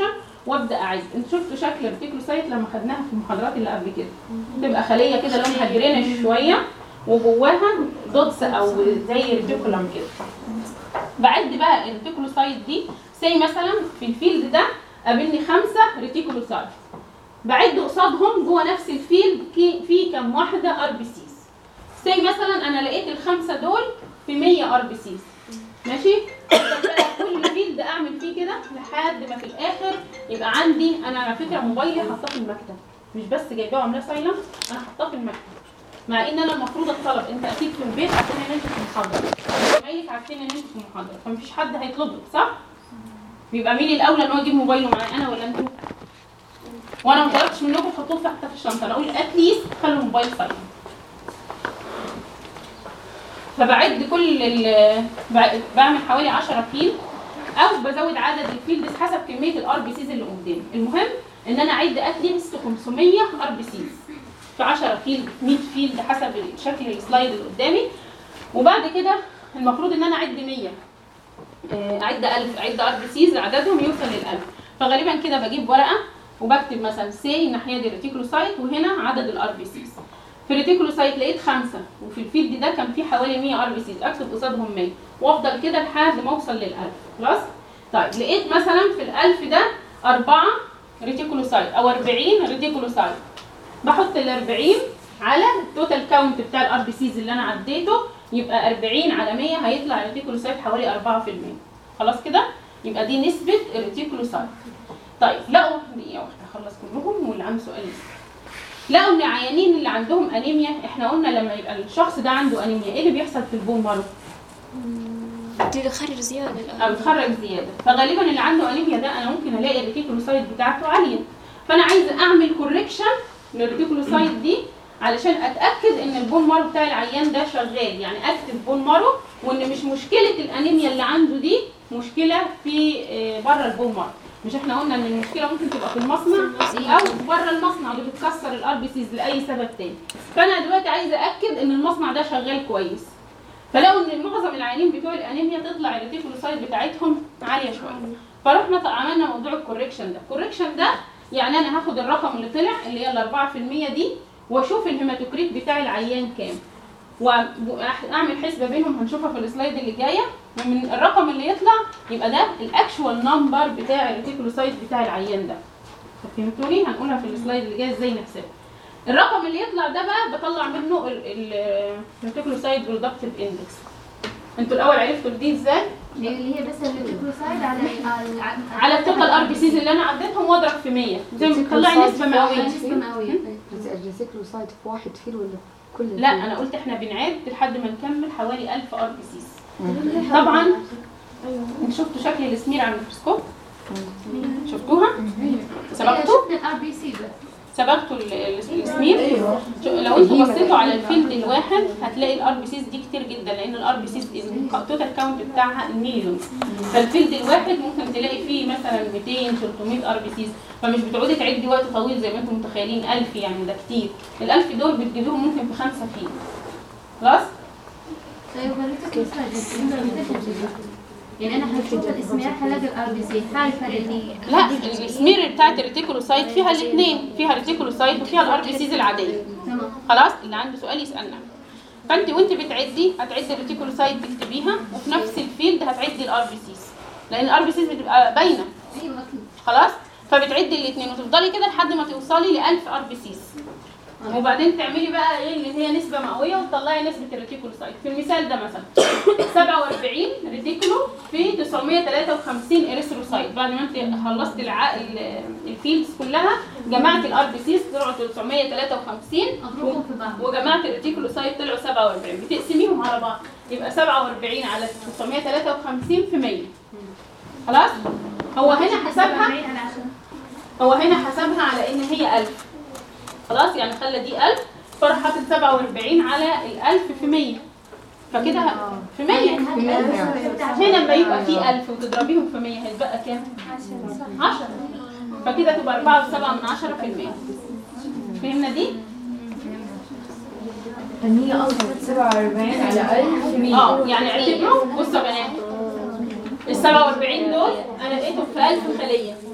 وابدا اعد انت شفتوا شكل الريتيكولوسايت لما خدناها في المحاضرات اللي قبل كده تبقى خليه كده لونها جرينش شويه وجواها دوتس او زي ريتيكولم كده بعد بقى الريتيكولوسايت دي زي مثلا في الفيلد ده قابلني خمسه ريتيكولوسايت بعد قصادهم جوه نفس الفيلد كي- في كام واحده ار بي سيز زي مثلا انا لقيت الخمسه دول في 100 ار بي سيز ماشي كل فيلد اعمل فيه كده لحد ما في الاخر يبقى عندي انا على فكره موبايلي حاطاه في المكتب مش بس جايباه وعاملاه سايلنت انا حاطاه في المكتب مع ان انا المفروض الطلب انت اكيد في البيت عارفين ان انت في محاضره زمايلك عارفين ان انت في محاضره فمفيش حد هيطلبك صح بيبقى مين الاولى ان هو يجيب موبايله معاه انا ولا انتوا وانا ما طلبتش منكم تحطوه في حته في الشنطه انا اقول اتليست خلوا الموبايل سايلنت فبعد كل ال بع- بعمل حوالي 10 فيل او بزود عدد الفيلدز حسب كميه الار بي سيز اللي قدامي المهم ان انا اعد اتليست 500 ار بي سيز في 10 فيلد 100 فيلد حسب شكل السلايد اللي قدامي وبعد كده المفروض ان انا اعد 100 آه، اعد 1000 اعد ار بي سيز عددهم يوصل لل 1000 فغالبا كده بجيب ورقه وبكتب مثلا سي الناحيه دي ريتيكولوسايت وهنا عدد الار بي سيز في الريتيكولوسايت لقيت خمسه وفي الفيلد ده كان فيه حوالي 100 ار بي سيز اكتب قصادهم 100 وافضل كده لحد ما اوصل لل 1000 خلاص طيب لقيت مثلا في ال 1000 ده أربعة ريتيكولوسايت او 40 ريتيكولوسايت بحط ال 40 على التوتال كاونت بتاع الار بي سيز اللي انا عديته يبقى 40 على 100 هيطلع الريتيكولوسايت حوالي 4% خلاص كده يبقى دي نسبه الريتيكولوسايت طيب لقوا دقيقه واحده اخلص كلهم واللي عنده سؤال يسأل. لقوا ان العيانين اللي عندهم انيميا احنا قلنا لما يبقى الشخص ده عنده انيميا ايه اللي بيحصل في البون مارو تخرج زيادة او الآن يتخرج زياده فغالبا اللي عنده انيميا ده انا ممكن الاقي الريتيكولوسايت بتاعته عاليه فانا عايزه اعمل كوركشن للريتيكولوسايت دي علشان اتاكد ان البون مارو بتاع العيان ده شغال يعني اكتب بون مارو وان مش مشكله الانيميا اللي عنده دي مشكله في آه، بره البون مارو مش احنا قلنا ان المشكله ممكن تبقى في المصنع او بره المصنع اللي بتكسر الار بي سيز لاي سبب تاني فانا دلوقتي عايزه ااكد ان المصنع ده شغال كويس فلقوا ان معظم العيانين بتوع الانيميا تطلع الريتيكولوسايت بتاعتهم عاليه شويه فرحنا ط- عملنا موضوع الكوركشن ده الكوركشن ده يعني انا هاخد الرقم اللي طلع اللي هي ال 4% دي واشوف الهيماتوكريت بتاع العيان كام واعمل حسبه بينهم هنشوفها في السلايد اللي جايه ومن الرقم اللي يطلع يبقى ده الاكشوال نمبر بتاع الريتيكولوسايت بتاع العيان ده فهمتوني هنقولها في السلايد اللي جاي ازاي نحسبها الرقم اللي يطلع ده بقى بطلع منه الريتيكولوسايت برودكتيف اندكس انتوا الاول عرفتوا دي ازاي اللي هي بس الريتيكولوسايد على على- على التوتال ار بي سيز اللي انا عديتهم واضرب في 100 زي ما بتطلعي نسبه مئويه نسبة مئوية الريسيكلوسايد في واحد فيل ولا في كل لا الفيل؟ انا قلت احنا بنعد لحد ما نكمل حوالي 1000 ار بي سيز طبعا انتوا شفتوا شكل السمير على الميكروسكوب شفتوها سبقتوا شفنا الار بي سي بس سبقتوا ال- ال- السمير شو- لو انتوا بصيتوا على الفيلد الواحد هتلاقي الار بي سيز دي كتير جدا لان الار بي سيز التوتال كاونت بتاعها المليونز فالفيلد الواحد ممكن تلاقي فيه مثلا 200 300 ار بي سيز فمش بتقعدي تعدي وقت طويل زي ما انتم متخيلين 1000 يعني ده كتير ال1000 دول بتجيبوهم ممكن في خمسه فيل خلاص طيب الريتيكولوسايد يعني انا هشوف الاسميات هلاقي الار بي سي عارفه اللي لا السمير بتاعت الريتيكولوسايت فيها الاثنين فيها ريتيكولوسايت وفيها الار بي سيز العاديه تمام خلاص اللي عنده سؤال يسالنا فانت وانت بتعدي هتعدي الريتيكولوسايت تكتبيها وفي نفس الفيلد هتعدي الار بي سيز لان الار بي سيز بتبقى باينه ايوه اكيد خلاص فبتعدي الاثنين وتفضلي كده لحد ما توصلي ل 1000 ار بي سيز وبعدين تعملي بقى ايه اللي هي نسبه مئويه وتطلعي نسبه الريتيكولوسايت في المثال ده مثلا 47 ريتيكولو في 953 اريثروسايت بعد ما انت خلصت الع... ال- الفيلدز كلها جمعت الار بي سيز طلعوا 953 اضربهم في بعض وجماعه الريتيكولوسايت طلعوا 47 بتقسميهم على بعض يبقى 47 على 953 في 100 خلاص هو هنا حسبها هو هنا حسبها على ان هي 1000 خلاص يعني خلى دي 1000 فراح حاطط 47 على ال 1000 في 100 فكده ه- في 100 هنا لما يبقى في 1000 وتضربيهم في 100 هيتبقى كام؟ 10 فكده تبقى 4.7 من 10 في المية فهمنا دي؟ ان هي اصلا 47 على 1000 اه يعني اعتبروا بصوا يا بنات ال 47 دول انا لقيتهم في 1000 خليه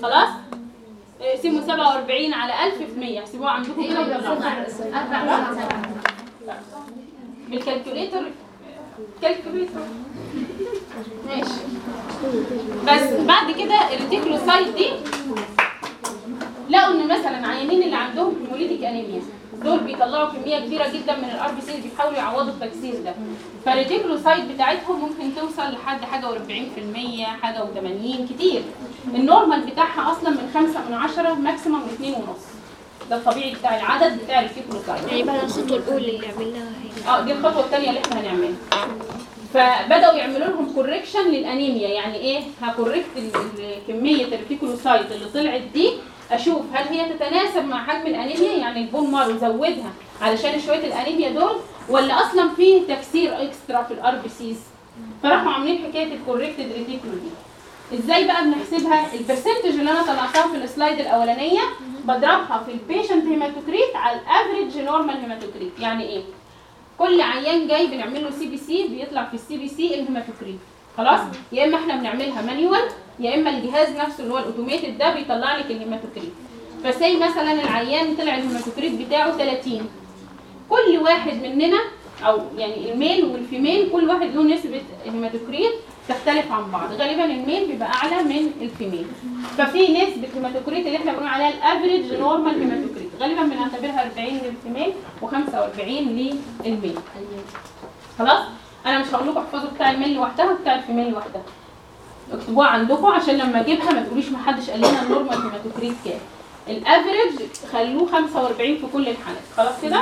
خلاص اقسموا 47 على 1000 في 100 احسبوها عندكم كده وطلعوها. أربعة بالكالكوليتر كالكوليتر ماشي بس بعد كده الريتيكولوسايت دي لقوا ان مثلا عيانين اللي عندهم هيموليتيك انيميا دول بيطلعوا كميه كبيره جدا من الار بي سي بيحاولوا يعوضوا التكسير ده فالريتيكولوسايت بتاعتهم ممكن توصل لحد حاجه و40% حاجه و80 كتير النورمال بتاعها اصلا من 5 من 10 ماكسيموم 2 ونص ده الطبيعي بتاع العدد بتاع الريتيكولوسايت يعني بعد الخطوة الأولى اللي عملناها هي اه دي الخطوه الثانيه اللي احنا هنعملها فبداوا يعملوا لهم كوركشن للانيميا يعني ايه هكوركت ال- ال- كميه الريتيكولوسايت اللي طلعت دي اشوف هل هي تتناسب مع حجم الانيميا يعني البون مارو زودها علشان شويه الانيميا دول ولا اصلا في تكسير اكسترا في الار بي سيز فراحوا عاملين حكايه الكوركتد ريتيكولو دي ازاي بقى بنحسبها البرسنتج اللي انا طلعتها في السلايد الاولانيه بضربها في البيشنت هيماتوكريت على الافريج نورمال هيماتوكريت يعني ايه كل عيان جاي بنعمل له سي بي سي بيطلع في السي بي سي الهيماتوكريت خلاص يا اما احنا بنعملها مانيوال يا اما الجهاز نفسه اللي هو الاوتوميتد ده بيطلع لك الهيماتوكريت فسي مثلا العيان طلع الهيماتوكريت بتاعه 30 كل واحد مننا او يعني الميل والفيميل كل واحد له نسبه هيماتوكريت تختلف عن بعض غالبا الميل بيبقى اعلى من الفيميل ففي نسبه هيماتوكريت اللي احنا بنقول عليها الافريج نورمال هيماتوكريت غالبا بنعتبرها 40 للفيميل و45 للميل خلاص انا مش هقول لكم احفظوا بتاع الميل لوحدها وبتاع الفيميل لوحدها اكتبوها عندكم عشان لما اجيبها ما تقوليش ما حدش قال لنا النورمال هيماتوكريت كام الافريج خلوه 45 في كل الحالات خلاص كده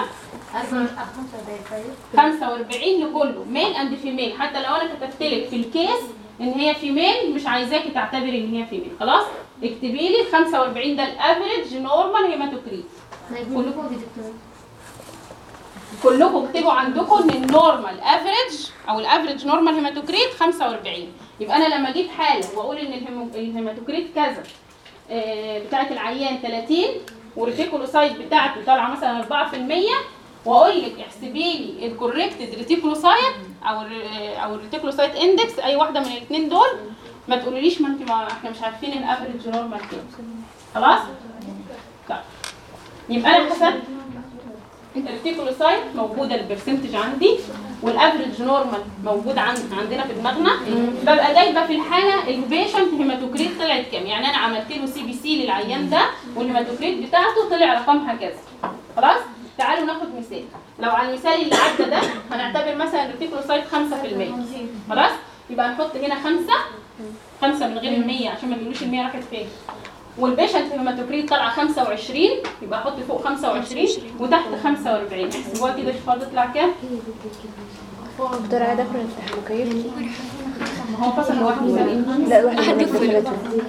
45 لكله ميل اند فيميل حتى لو انا كتبت لك في الكيس ان هي فيميل مش عايزاكي تعتبري ان هي فيميل خلاص اكتبي لي 45 ده الافريج نورمال هيماتوكريت كلكم دي دكتور كلكم اكتبوا عندكم ان النورمال افريج او الافريج نورمال هيماتوكريت 45 يبقى انا لما اجيب حاله واقول ان الهيمو- الهيماتوكريت كذا آه، بتاعه العيان 30 والريتيكولوسايت بتاعته طالعه مثلا 4% واقول لك احسبي لي الكوركتد ريتيكولوسايت او ال او الريتيكولوسايت اندكس اي واحده من الاثنين دول ما تقوليليش ما انت ما احنا مش عارفين الافريج نورمال كام خلاص طيب يبقى انا حسبت الريتيكولوسايت موجوده البرسنتج عندي والافريج نورمال موجود عند عندنا في دماغنا ببقى جايبه في الحاله البيشنت هيماتوكريت طلعت كام يعني انا عملت له سي بي سي للعيان ده والهيماتوكريت بتاعته طلع رقمها كذا خلاص تعالوا ناخد مثال لو على المثال اللي عدى ده هنعتبر مثلا الريتيكولوسايت 5% خلاص يبقى نحط هنا 5 5 من غير ال 100 عشان ما تقولوش ال 100 راحت فين والبيشنت هيماتوكريت طالعه 25 يبقى احط فوق 25 وتحت 45 احسبوها كده شوفوا هتطلع كام دكتور عايزة ادخل افتح مكيف ما هو فصل لوحده ثاني لا الواحد أحد يقفل.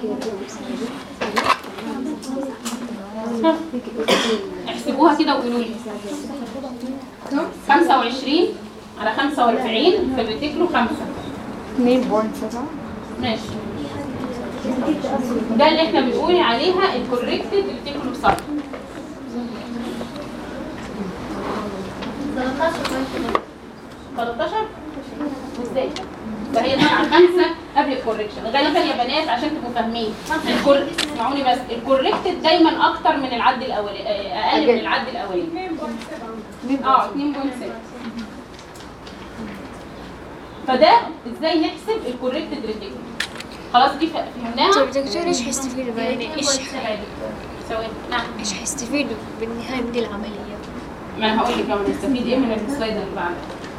احسبوها كده وقولوا لي 25 على 45 في الريتيكلو 5 2.7 ماشي ده اللي احنا بنقول عليها الكوركتد ريتيكلو سايت 13 ازاي؟ فهي طالعه خمسه قبل الكوركشن غالبا يا بنات عشان تبقوا فاهمين الكور... اسمعوني بس الكوركتد دايما اكتر من العد الاولي آه، اقل من العد الاولاني اه 2.6 فده ازاي نحسب الكوركتد ريتيكل خلاص دي ف- فهمناها طيب دكتور ايش حيستفيدوا بقى؟ يعني ايش ثواني نعم ايش حيستفيدوا بالنهاية من دي العملية؟ ما انا هقول لك كمان نستفيد ايه من السلايد اللي بعدها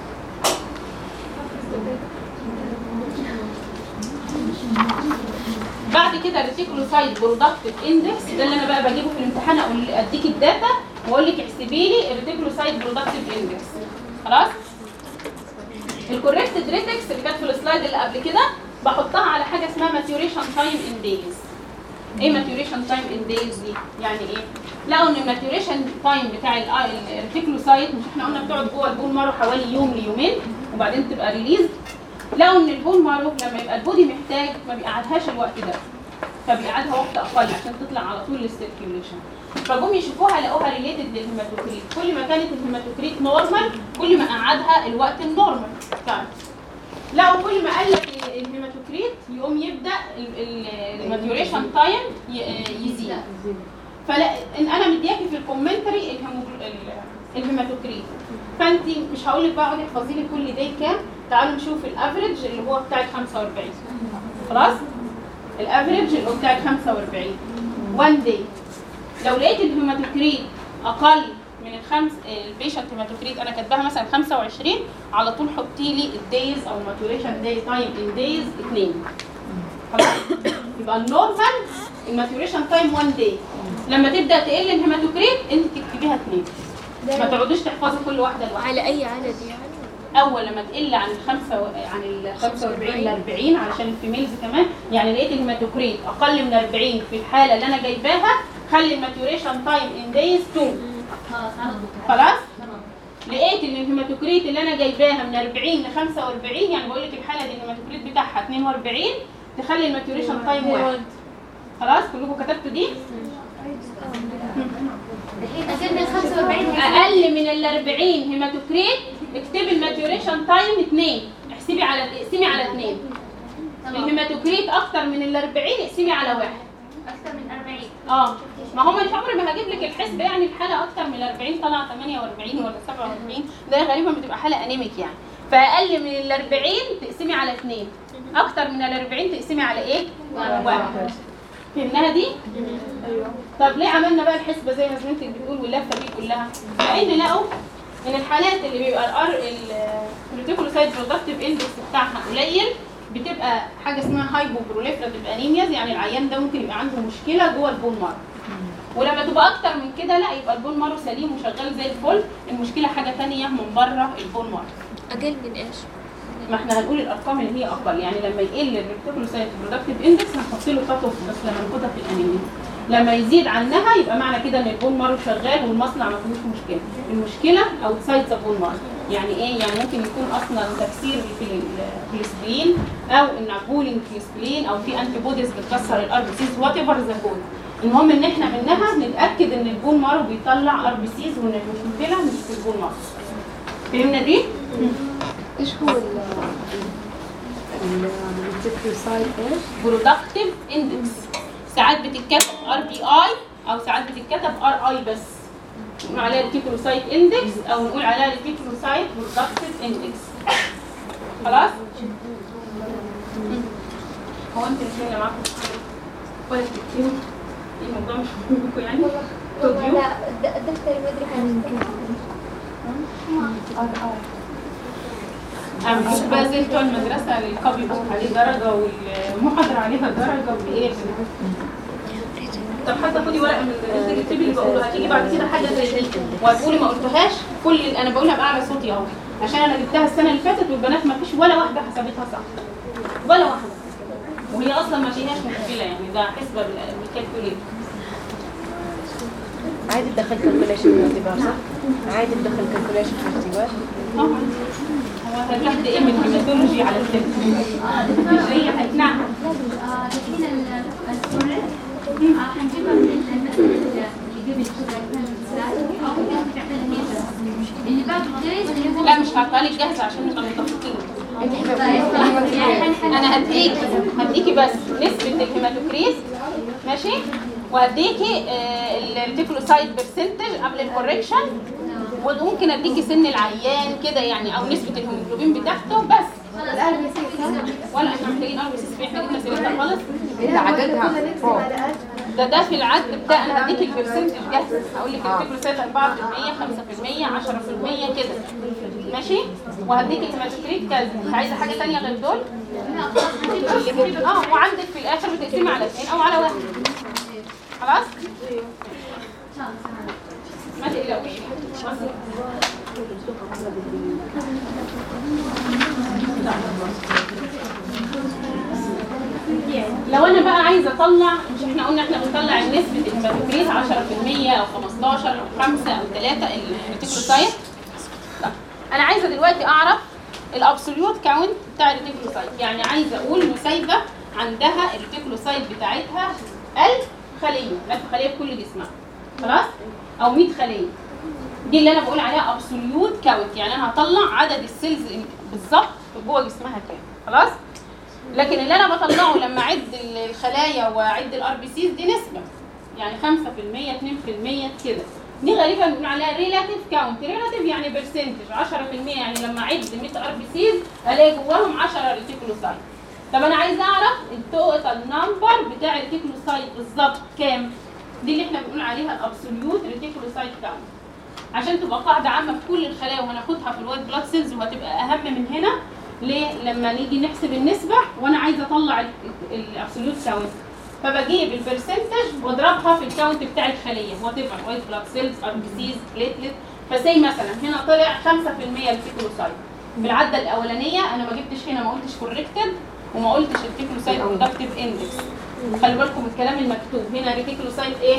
بعد كده الريتيكولوسايت برودكتيف اندكس ده اللي انا بقى بجيبه في الامتحان اقول اديك الداتا واقول لك احسبي لي الريتيكولوسايت برودكتيف اندكس خلاص الكوركتد ريتكس اللي كانت في السلايد اللي قبل كده بحطها على حاجه اسمها ماتيوريشن تايم ان دايز ايه ماتيوريشن تايم ان دايز دي يعني ايه لقوا ان الماتيوريشن تايم بتاع الريتيكولوسايت مش احنا قلنا بتقعد جوه البون مارو حوالي يوم ليومين وبعدين تبقى ريليز لقوا ان البون مارو لما يبقى البودي محتاج ما بيقعدهاش الوقت ده فبيقعدها وقت اقل عشان تطلع على طول للسيركيوليشن فجم يشوفوها لقوها ريليتد للهيماتوكريت كل ما كانت الهيماتوكريت نورمال كل ما قعدها الوقت النورمال طيب لقوا كل ما قال لك الهيماتوكريت يقوم يبدا الماتيوريشن تايم يزيد فلا ان انا مدياكي في الكومنتري الهيمو- ال- الهيماتوكريت فانت مش هقول لك بقى اقعدي احفظي لي كل داي كام تعالوا نشوف الافريج اللي هو بتاع ال 45 خلاص الافريج اللي هو بتاع ال 45 1 داي لو لقيت الهيماتوكريت اقل من الخمس البيشنت هيماتوكريت انا كاتباها مثلا 25 على طول حطي لي الدايز او ماتوريشن داي تايم ان دايز 2 خلاص يبقى النورمال الماتوريشن تايم 1 داي لما تبدا تقل الهيماتوكريت انت تكتبيها 2 ما تقعدوش تحفظوا كل واحده لوحدها على أي عدد يعني اول لما تقل عن الخمسة و... عن ال 45 ل 40 علشان الفيميلز كمان يعني لقيت الهيماتوكريت اقل من 40 في الحاله اللي انا جايباها خلي الماتوريشن تايم ان دايز 2 خلاص على طول خلاص لقيت ان الهيماتوكريت اللي انا جايباها من 40 ل 45 يعني بقول لك الحاله دي الهيماتوكريت بتاعها 42 تخلي الماتوريشن تايم 1 خلاص كلكم كتبتوا دي الحين اقل من 45 اقل من ال 40 هيماتوكريت اكتبي الماتوريشن تايم 2 احسبي على اقسمي على 2 الهيماتوكريت اكتر من ال 40 اقسمي على واحد اكثر من 40 اه ما هو مش عمري ما هجيب لك الحسبه يعني الحاله اكتر من ال 40 طلع 48 ولا 47 ده غالبا بتبقى حاله انيميك يعني فاقل من ال 40 تقسمي على 2 اكتر من ال 40 تقسمي على ايه؟ واحد فهمناها دي؟ ايوه طب ليه عملنا بقى الحسبه زي ما زميلتك بتقول واللفه دي كلها؟ لان لقوا ان الحالات اللي بيبقى الار الريتيكولوسايد برودكتيف اندكس بتاعها قليل بتبقى حاجه اسمها هايبو بروليفراتيف انيمياز يعني العيان ده ممكن يبقى عنده مشكله جوه البون مارو ولما تبقى اكتر من كده لا يبقى البون مارو سليم وشغال زي الفل المشكله حاجه ثانيه من بره البون مارو أقل من إيش؟ ما احنا هنقول الارقام اللي هي اقل يعني لما يقل الريتيكولوسايت برودكتيف اندكس هنحط له كات اوف بس لما ناخدها في الانيميا لما يزيد عنها يبقى معنى كده ان البون مارو شغال والمصنع ما فيهوش مشكله المشكله اوتسايد ذا بون مارو يعني ايه يعني ممكن يكون اصلا تكسير في ال- في السبلين او ان بولينج في السبلين او في انتي بوديز بتكسر الار بي سيز وات ايفر ذا كود المهم ان احنا منها نتاكد ان البون مارو بيطلع ار بي سيز وان المشكله مش في البون مارو فهمنا دي؟ ايش هو ال الريتيكوسايت ايش؟ برودكتيف اندكس ساعات بتتكتب ار بي اي او ساعات بتتكتب ار اي بس نقول عليها الريتيكولوسايت اندكس او نقول عليها الريتيكولوسايت برودكتيف اندكس خلاص هو انت مش اللي معاكم ولا تكتبوا الموضوع مش مهمكم يعني توديو لا د- الدفتر ما أدري كان انا كنت بقى زي بتوع المدرسه الكوبي بوك عليه درجه والمحاضره عليها درجه وايه طب حتى خدي ورقه من اللي اكتبي اللي بقوله هتيجي بعد كده حاجه زي دي وهتقولي ما قلتهاش كل اللي انا بقولها باعلى صوتي اهو عشان انا جبتها السنه اللي فاتت والبنات ما فيش ولا واحده حسبتها صح ولا واحده وهي اصلا ما فيهاش مشكله يعني ده حسبه بال- بالكالكوليتر عادي تدخل كالكوليشن في الاعتبار صح؟ عادي تدخل كالكوليشن في الاعتبار طبعا هو هتاخد ايه من الهيماتولوجي على التلفزيون مش هي هتنعم الحين السولر حنجيبها من المسألة اللي قبل كذا اللي بعد الجريد لا مش هعطيها لك جاهزه عشان نبقى متفقين انا هديكي هديكي بس نسبه الهيماتوكريز ماشي وهديكي آه، الريتيكولوسايد برسنتج قبل الكوركشن وممكن اديكي سن العيان كده يعني او نسبه الهيموجلوبين بتاعته بس ولا احنا محتاجين ار بي سي احنا جبنا سيرتها خالص اللي عددها فوق ده ده في العد بتاع انا هديك البرسنتج جاهزه هقول لك الريتيكولوسايد 4% 5% 10% كده ماشي وهديك الهيماتوكريت كذا عايزه حاجه ثانيه غير دول اه وعندك في الاخر بتقسمي على اثنين او على واحد خلاص ما تقلقوش لو انا بقى عايزه اطلع مش احنا قلنا احنا بنطلع نسبه الهيماتوكريت 10% او 15 او 5 او 3 الريتيكولوسايت طب انا عايزه دلوقتي اعرف الابسوليوت كاونت بتاع الريتيكولوسايت يعني عايزه اقول مسايبه عندها الريتيكولوسايت بتاعتها 1000 خليه 1000 خليه في كل جسمها خلاص او 100 خليه دي اللي انا بقول عليها ابسوليوت كاونت يعني انا هطلع عدد السيلز بالظبط جوه جسمها كام خلاص لكن اللي انا بطلعه لما اعد الخلايا واعد الار بي سيز دي نسبه يعني 5% 2% كده دي غالبا بنقول عليها ريلاتيف كاونت ريلاتيف يعني برسنتج 10% يعني لما اعد 100 ار بي سيز الاقي جواهم 10 ريتيكولوسايت طب انا عايز اعرف التوتال نمبر بتاع الريتيكولوسايت بالظبط كام دي اللي احنا بنقول عليها الابسوليوت ريتيكولوسايت كاونت عشان تبقى قاعده عامه في كل الخلايا وهناخدها في الوايت بلاد سيلز وهتبقى اهم من هنا ليه لما نيجي نحسب النسبه وانا عايزه اطلع الابسوليوت كاونت فبجيب البرسنتج واضربها في الكاونت بتاع الخليه وات ايفر وايت بلاد سيلز ار بي سيز بليتلت فسي مثلا هنا طلع 5% الفيكولوسايت بالعده الاولانيه انا ما جبتش هنا ما قلتش كوركتد وما قلتش الفيكولوسايت برودكتيف اندكس خلي بالكم من الكلام المكتوب هنا ريتيكولوسايت ايه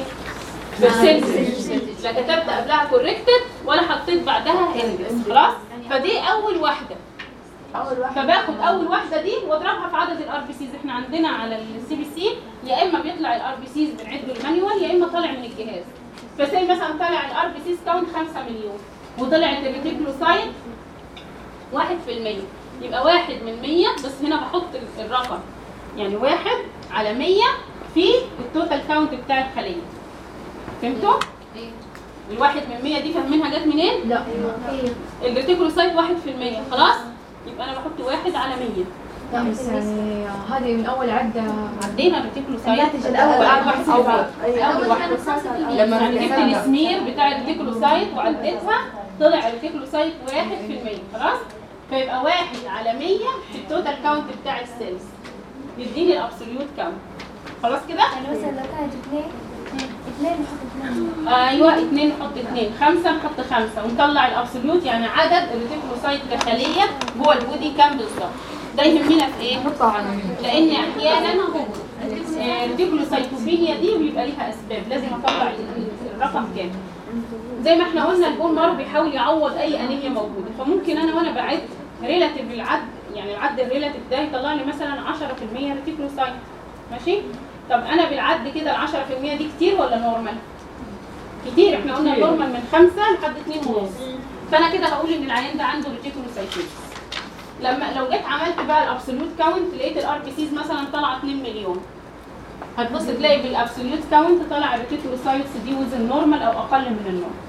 برسنتج لا كتبت قبلها كوركتد ولا حطيت بعدها اندكس خلاص فدي اول واحده اول واحد فباخد اول واحده دي واضربها في عدد الار بي سيز احنا عندنا على السي بي سي يا اما بيطلع الار بي سيز بنعده المانيوال يا اما طالع من الجهاز فسي مثلا طلع الار بي سيز كاونت 5 مليون وطلعت الريتيكلوسايت 1% يبقى واحد من 100 بس هنا بحط ال- الرقم يعني واحد على 100 في التوتال كاونت بتاع الخليه فهمتوا؟ الواحد من 100 دي فاهمينها جت منين؟ لا الريتيكولوسايت 1% خلاص؟ يبقى انا بحط واحد على 100 لا بس يعني هذه من اول عدة عدينا الريتيكولوسايت الناتج الأول واحد أول واحد أول واحد لما يعني جبت السمير بتاع الريتيكولوسايت وعديتها طلع الريتيكولوسايت 1% خلاص؟ فيبقى واحد على 100 في التوتال كاونت بتاع السيلز يديني الابسوليوت كاونت خلاص كده؟ يعني مثلا لو كانت اثنين اثنين نحط اثنين ايوه اثنين نحط اثنين خمسه نحط خمسه ونطلع الابسوليوت يعني عدد الريتيكولوسايت كخليه جوه البودي كام بالظبط ده يهمنا في ايه؟ لان احيانا آه، الريتيكولوسايتوبينيا دي بيبقى ليها اسباب لازم اطلع ال- الرقم كام زي ما احنا قلنا البون مارو بيحاول يعوض اي انيميا موجوده فممكن انا وانا بعد ريلاتيف العد يعني العد الريلاتيف ده يطلع لي مثلا 10% ريتيكولوسايت ماشي طب انا بالعد كده ال 10% دي كتير ولا نورمال؟ كتير احنا قلنا نورمال من 5 لحد 2 ونص فانا كده هقول ان العيان ده عنده ريتيكولوسايتوز لما لو جيت عملت بقى الابسوليوت كاونت لقيت الار بي سيز مثلا طالعه 2 مليون هتبص تلاقي بالابسوليوت كاونت طلع الريتيكولوسايتس دي وزن نورمال او اقل من النورمال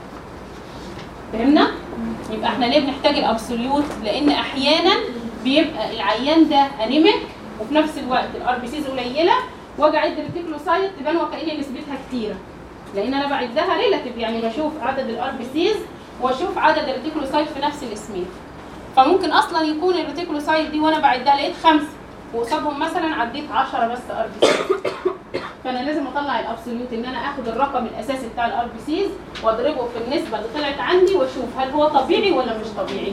فهمنا؟ يبقى احنا ليه بنحتاج الابسوليوت؟ لان احيانا بيبقى العيان ده انيميك وفي نفس الوقت الار بي سيز قليله واجي اعد الريتيكولوسايت تبان وكأن نسبتها كتيره لان انا بعدها ريلاتيف يعني بشوف عدد الار بي سيز واشوف عدد الريتيكولوسايت في نفس الاسمين فممكن اصلا يكون الريتيكولوسايت دي وانا بعدها لقيت خمسه وقصادهم مثلا عديت 10 بس ار بي سيز فانا لازم اطلع الابسوليوت ان انا اخد الرقم الاساسي بتاع الار بي سيز واضربه في النسبه اللي طلعت عندي واشوف هل هو طبيعي ولا مش طبيعي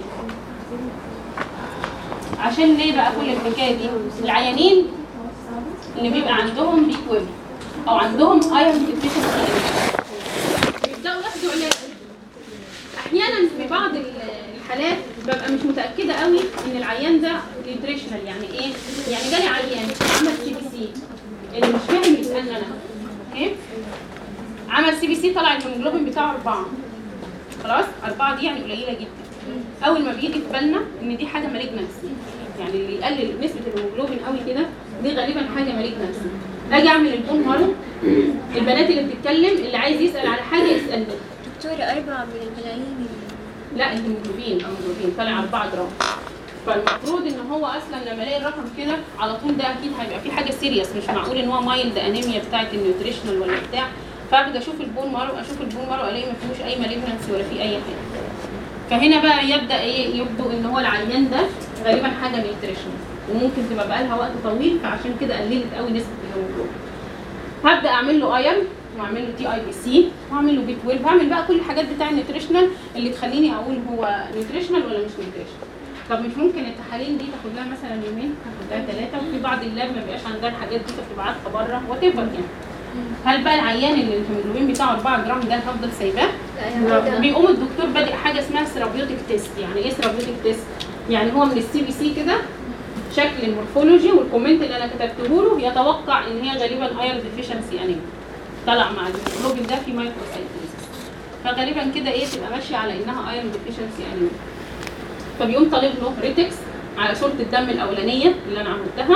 عشان ليه بقى كل الحكايه دي العيانين اللي بيبقى عندهم بي 12 او عندهم ايرون ديفيشنسي بيبداوا ياخدوا علاج احيانا في بعض ال- الحالات ببقى مش متاكده قوي ان العيان ده نيوتريشنال يعني ايه يعني جالي عيان عمل سي بي سي اللي مش فاهم يسالني انا اوكي عمل سي بي سي طلع الهيموجلوبين بتاعه أربعة خلاص أربعة دي يعني قليلة جدا أول ما بيجي في بالنا إن دي حاجة مالجنسي يعني اللي يقلل نسبة الهيموجلوبين قوي كده دي غالبا حاجة مالجنسي أجي أعمل البون مارو البنات اللي بتتكلم اللي عايز يسأل على حاجة يسألني دكتورة أربعة من الملايين لا الهيموجلوبين الهيموجلوبين طالع 4 جرام فالمفروض ان هو اصلا لما الاقي الرقم كده على طول ده اكيد هيبقى في حاجه سيريس مش معقول ان هو مايلد انيميا بتاعه النيوتريشنال ولا بتاع فابدا اشوف البون مارو اشوف البون مارو الاقي ما فيهوش اي مالجنسي ولا في اي حاجه فهنا بقى يبدا ايه يبدو ان هو العيان ده غالبا حاجه نيوتريشنال وممكن تبقى بقى لها وقت طويل فعشان كده قللت قوي نسبه الهيموجلوبين هبدا اعمل له ايرن واعمل له تي اي بي سي واعمل له بي 12 هعمل بقى كل الحاجات بتاع النيوتريشنال اللي تخليني اقول هو نيوتريشنال ولا مش نيوتريشنال طب مش ممكن التحاليل دي تاخد لها مثلا يومين تاخد لها ثلاثه وفي بعض اللاب ما بيبقاش عندها الحاجات دي فبتبعتها بره وات يعني هل بقى العيان اللي الهيموجلوبين بتاعه 4 جرام ده هفضل سايباه؟ بيقوم الدكتور بادئ حاجه اسمها سيرابيوتيك تيست يعني ايه سيرابيوتيك تيست؟ يعني هو من السي بي سي كده شكل المورفولوجي والكومنت اللي انا كتبته له يتوقع ان هي غالبا ايرون ديفيشنسي انيميا طلع مع الهيموجلوبين ده في مايكروسايتوزيس فغالبا كده ايه تبقى ماشيه على انها ايرون ديفيشنسي انيميا فبيقوم طالب له ريتكس على صوره الدم الاولانيه اللي انا عملتها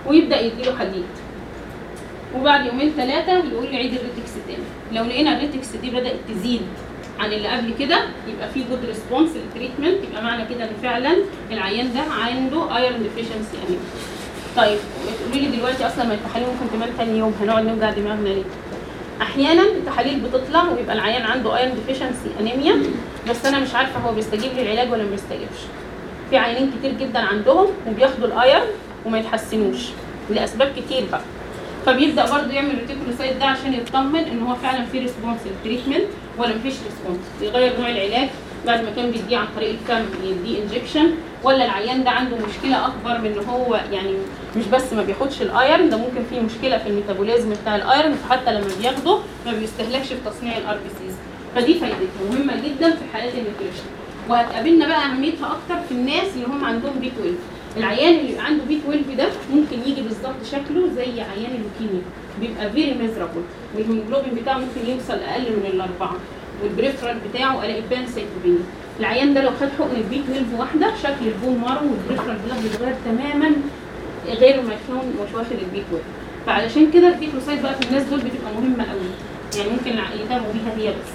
ويبدا يديله حديد وبعد يومين ثلاثه يقول لي عيد الريتكس تاني لو لقينا الريتكس دي بدات تزيد عن اللي قبل كده يبقى في جود ريسبونس للتريتمنت يبقى معنى كده ان فعلا العيان ده عنده ايرون ديفيشنسي انيميا طيب قولي لي دلوقتي اصلا ما التحاليل ممكن تبان تاني يوم هنقعد نوجع دماغنا ليه؟ احيانا التحاليل بتطلع ويبقى العيان عنده ايرون ديفيشنسي انيميا بس انا مش عارفه هو بيستجيب للعلاج ولا ما بيستجيبش في عيانين كتير جدا عندهم وبياخدوا الايرون وما يتحسنوش لاسباب كتير بقى فبيبدا برضه يعمل ريتيكولوسايت ده عشان يطمن ان هو فعلا في ريسبونس للتريتمنت ولا مفيش ريسبونس يغير نوع العلاج بعد ما كان بيديه عن طريق الفم يديه انجكشن ولا العيان ده عنده مشكله اكبر من ان هو يعني مش بس ما بياخدش الايرن ده ممكن فيه مشكله في الميتابوليزم بتاع الايرن فحتى لما بياخده ما بيستهلكش في تصنيع الار بي سيز فدي فايدتها مهمه جدا في حالات النيوتريشن وهتقابلنا بقى اهميتها اكتر في الناس اللي هم عندهم بي 12 العيان اللي يبقى عنده بي 12 ده ممكن يجي بالظبط شكله زي عيان اللوكيميا بيبقى فيري ميزرابل والهيموجلوبين بتاعه ممكن يوصل اقل من الاربعه والبريفرال بتاعه الاقي بان سيتوبينيا العيان ده لو خد حقن البي 12 واحده شكل البون مارو والبريفرال بلاد بيتغير تماما غير ما يكون مش واخد البي 12 فعلشان كده الديكلوسايد بقى في الناس دول بتبقى مهمه قوي يعني ممكن يتابعوا بيها هي بس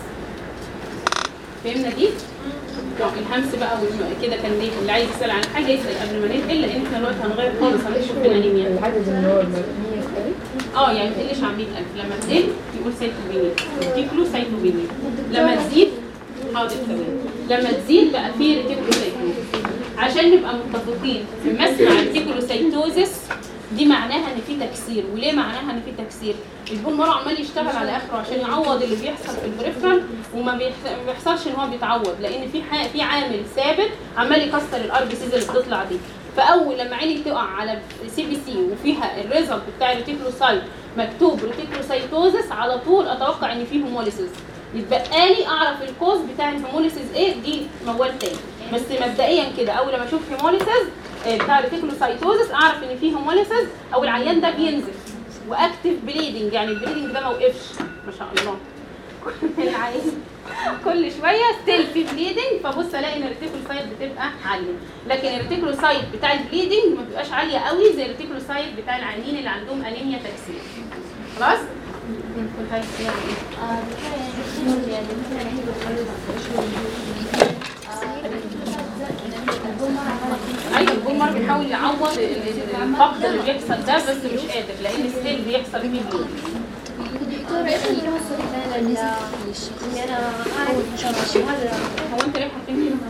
فهمنا دي؟ طب الهمس بقى والم- كده كان ليه اللي عايز يسال عن حاجه يسال قبل ما ننقل لان احنا دلوقتي هنغير خالص هنشوف الانيميا العدد النورمال 100 اه يعني ما تقلش عن 100000 لما تقل يقول سيتوبينيا تيكلو سيتوبينيا لما تزيد حاضر تمام لما تزيد بقى في ريتيكولوسايتوزس عشان نبقى متفقين لما اسمع ريتيكولوسايتوزس دي معناها ان في تكسير وليه معناها ان في تكسير البون مره عمال يشتغل على اخره عشان يعوض اللي بيحصل في البريفرال وما بيح- ما بيحصلش ان هو بيتعوض لان في ح- في عامل ثابت عمال يكسر الار بي سيز اللي بتطلع دي فاول لما عيني تقع على سي بي سي وفيها الريزلت بتاع الريتيكولوسايت مكتوب ريتيكولوسايتوزس على طول اتوقع ان فيه هيموليسيس يتبقى لي اعرف الكوز بتاع الهيموليسيس ايه دي موال تاني بس مبدئيا كده اول لما اشوف هيموليسيس آه، بتاع الريتيكولوسايتوزس اعرف ان فيه هيموليسيس او العيان ده بينزف واكتف بليدنج يعني البليدنج ده ما وقفش ما شاء الله العيان كل شويه ستيل في بليدنج فبص الاقي ان الريتيكولوسايت بتبقى عاليه لكن الريتيكولوسايت بتاع البليدنج ما بتبقاش عاليه قوي زي الريتيكولوسايت بتاع العيانين اللي عندهم انيميا تكسير خلاص كنت عايز تقول إيه؟ ايوه الجمر بيحاول يعوض ال- ال- الفقد اللي بيحصل ده بس مش قادر لان ستيل بيحصل فيه بليدنج دكتور ايش اللي هو السؤال اني انا اعرف هذا هو انت ليه حاطين كده؟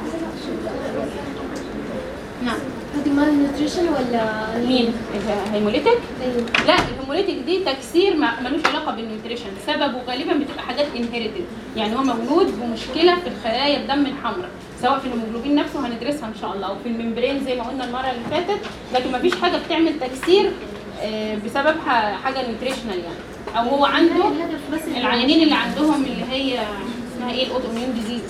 نعم هذه مال نيوتريشن ولا مين؟ الهيموليتك؟ ايوه لا الهيموليتك دي تكسير ما- ملوش علاقه بالنيوتريشن سببه غالبا بتبقى حاجات انهيرتد يعني هو مولود بمشكله في الخلايا الدم الحمراء سواء في الهيموجلوبين نفسه هندرسها ان شاء الله او في الممبرين زي ما قلنا المره اللي فاتت لكن ما فيش حاجه بتعمل تكسير آه، بسبب ح- حاجه نيوتريشنال يعني او هو عنده الهدف بس العيانين اللي عندهم اللي هي اسمها ايه الاوتو اميون ديزيز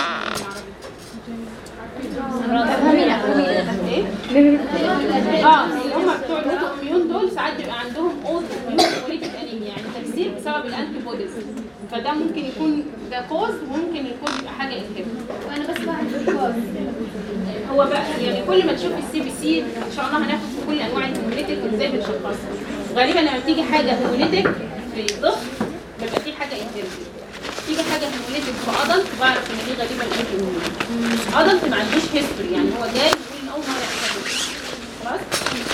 ايه؟ اه اللي هم بتوع الاوتو اميون دول ساعات بيبقى عندهم اوتو اميون هيموليتيك انيميا يعني تكسير بسبب الانتي بوديز فده ممكن يكون ده كوز وممكن الكوز يبقى حاجه انهبيت وانا بس بعرف الكوز هو بقى يعني كل ما تشوف السي بي سي ان شاء الله هناخد في كل انواع الهيموليتيك وازاي بنشخصها غالبا لما بتيجي حاجه هيموليتيك في الضغط بيبقى في حاجه انهبيت تيجي حاجه هيموليتيك في عضل بعرف ان دي غالبا انهبيت عضل ما عندوش هيستوري يعني هو جاي يقول اول مره يحصل خلاص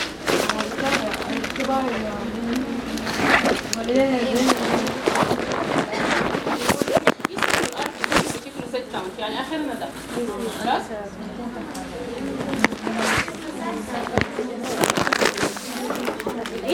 يعني اخرنا ده خلاص ايه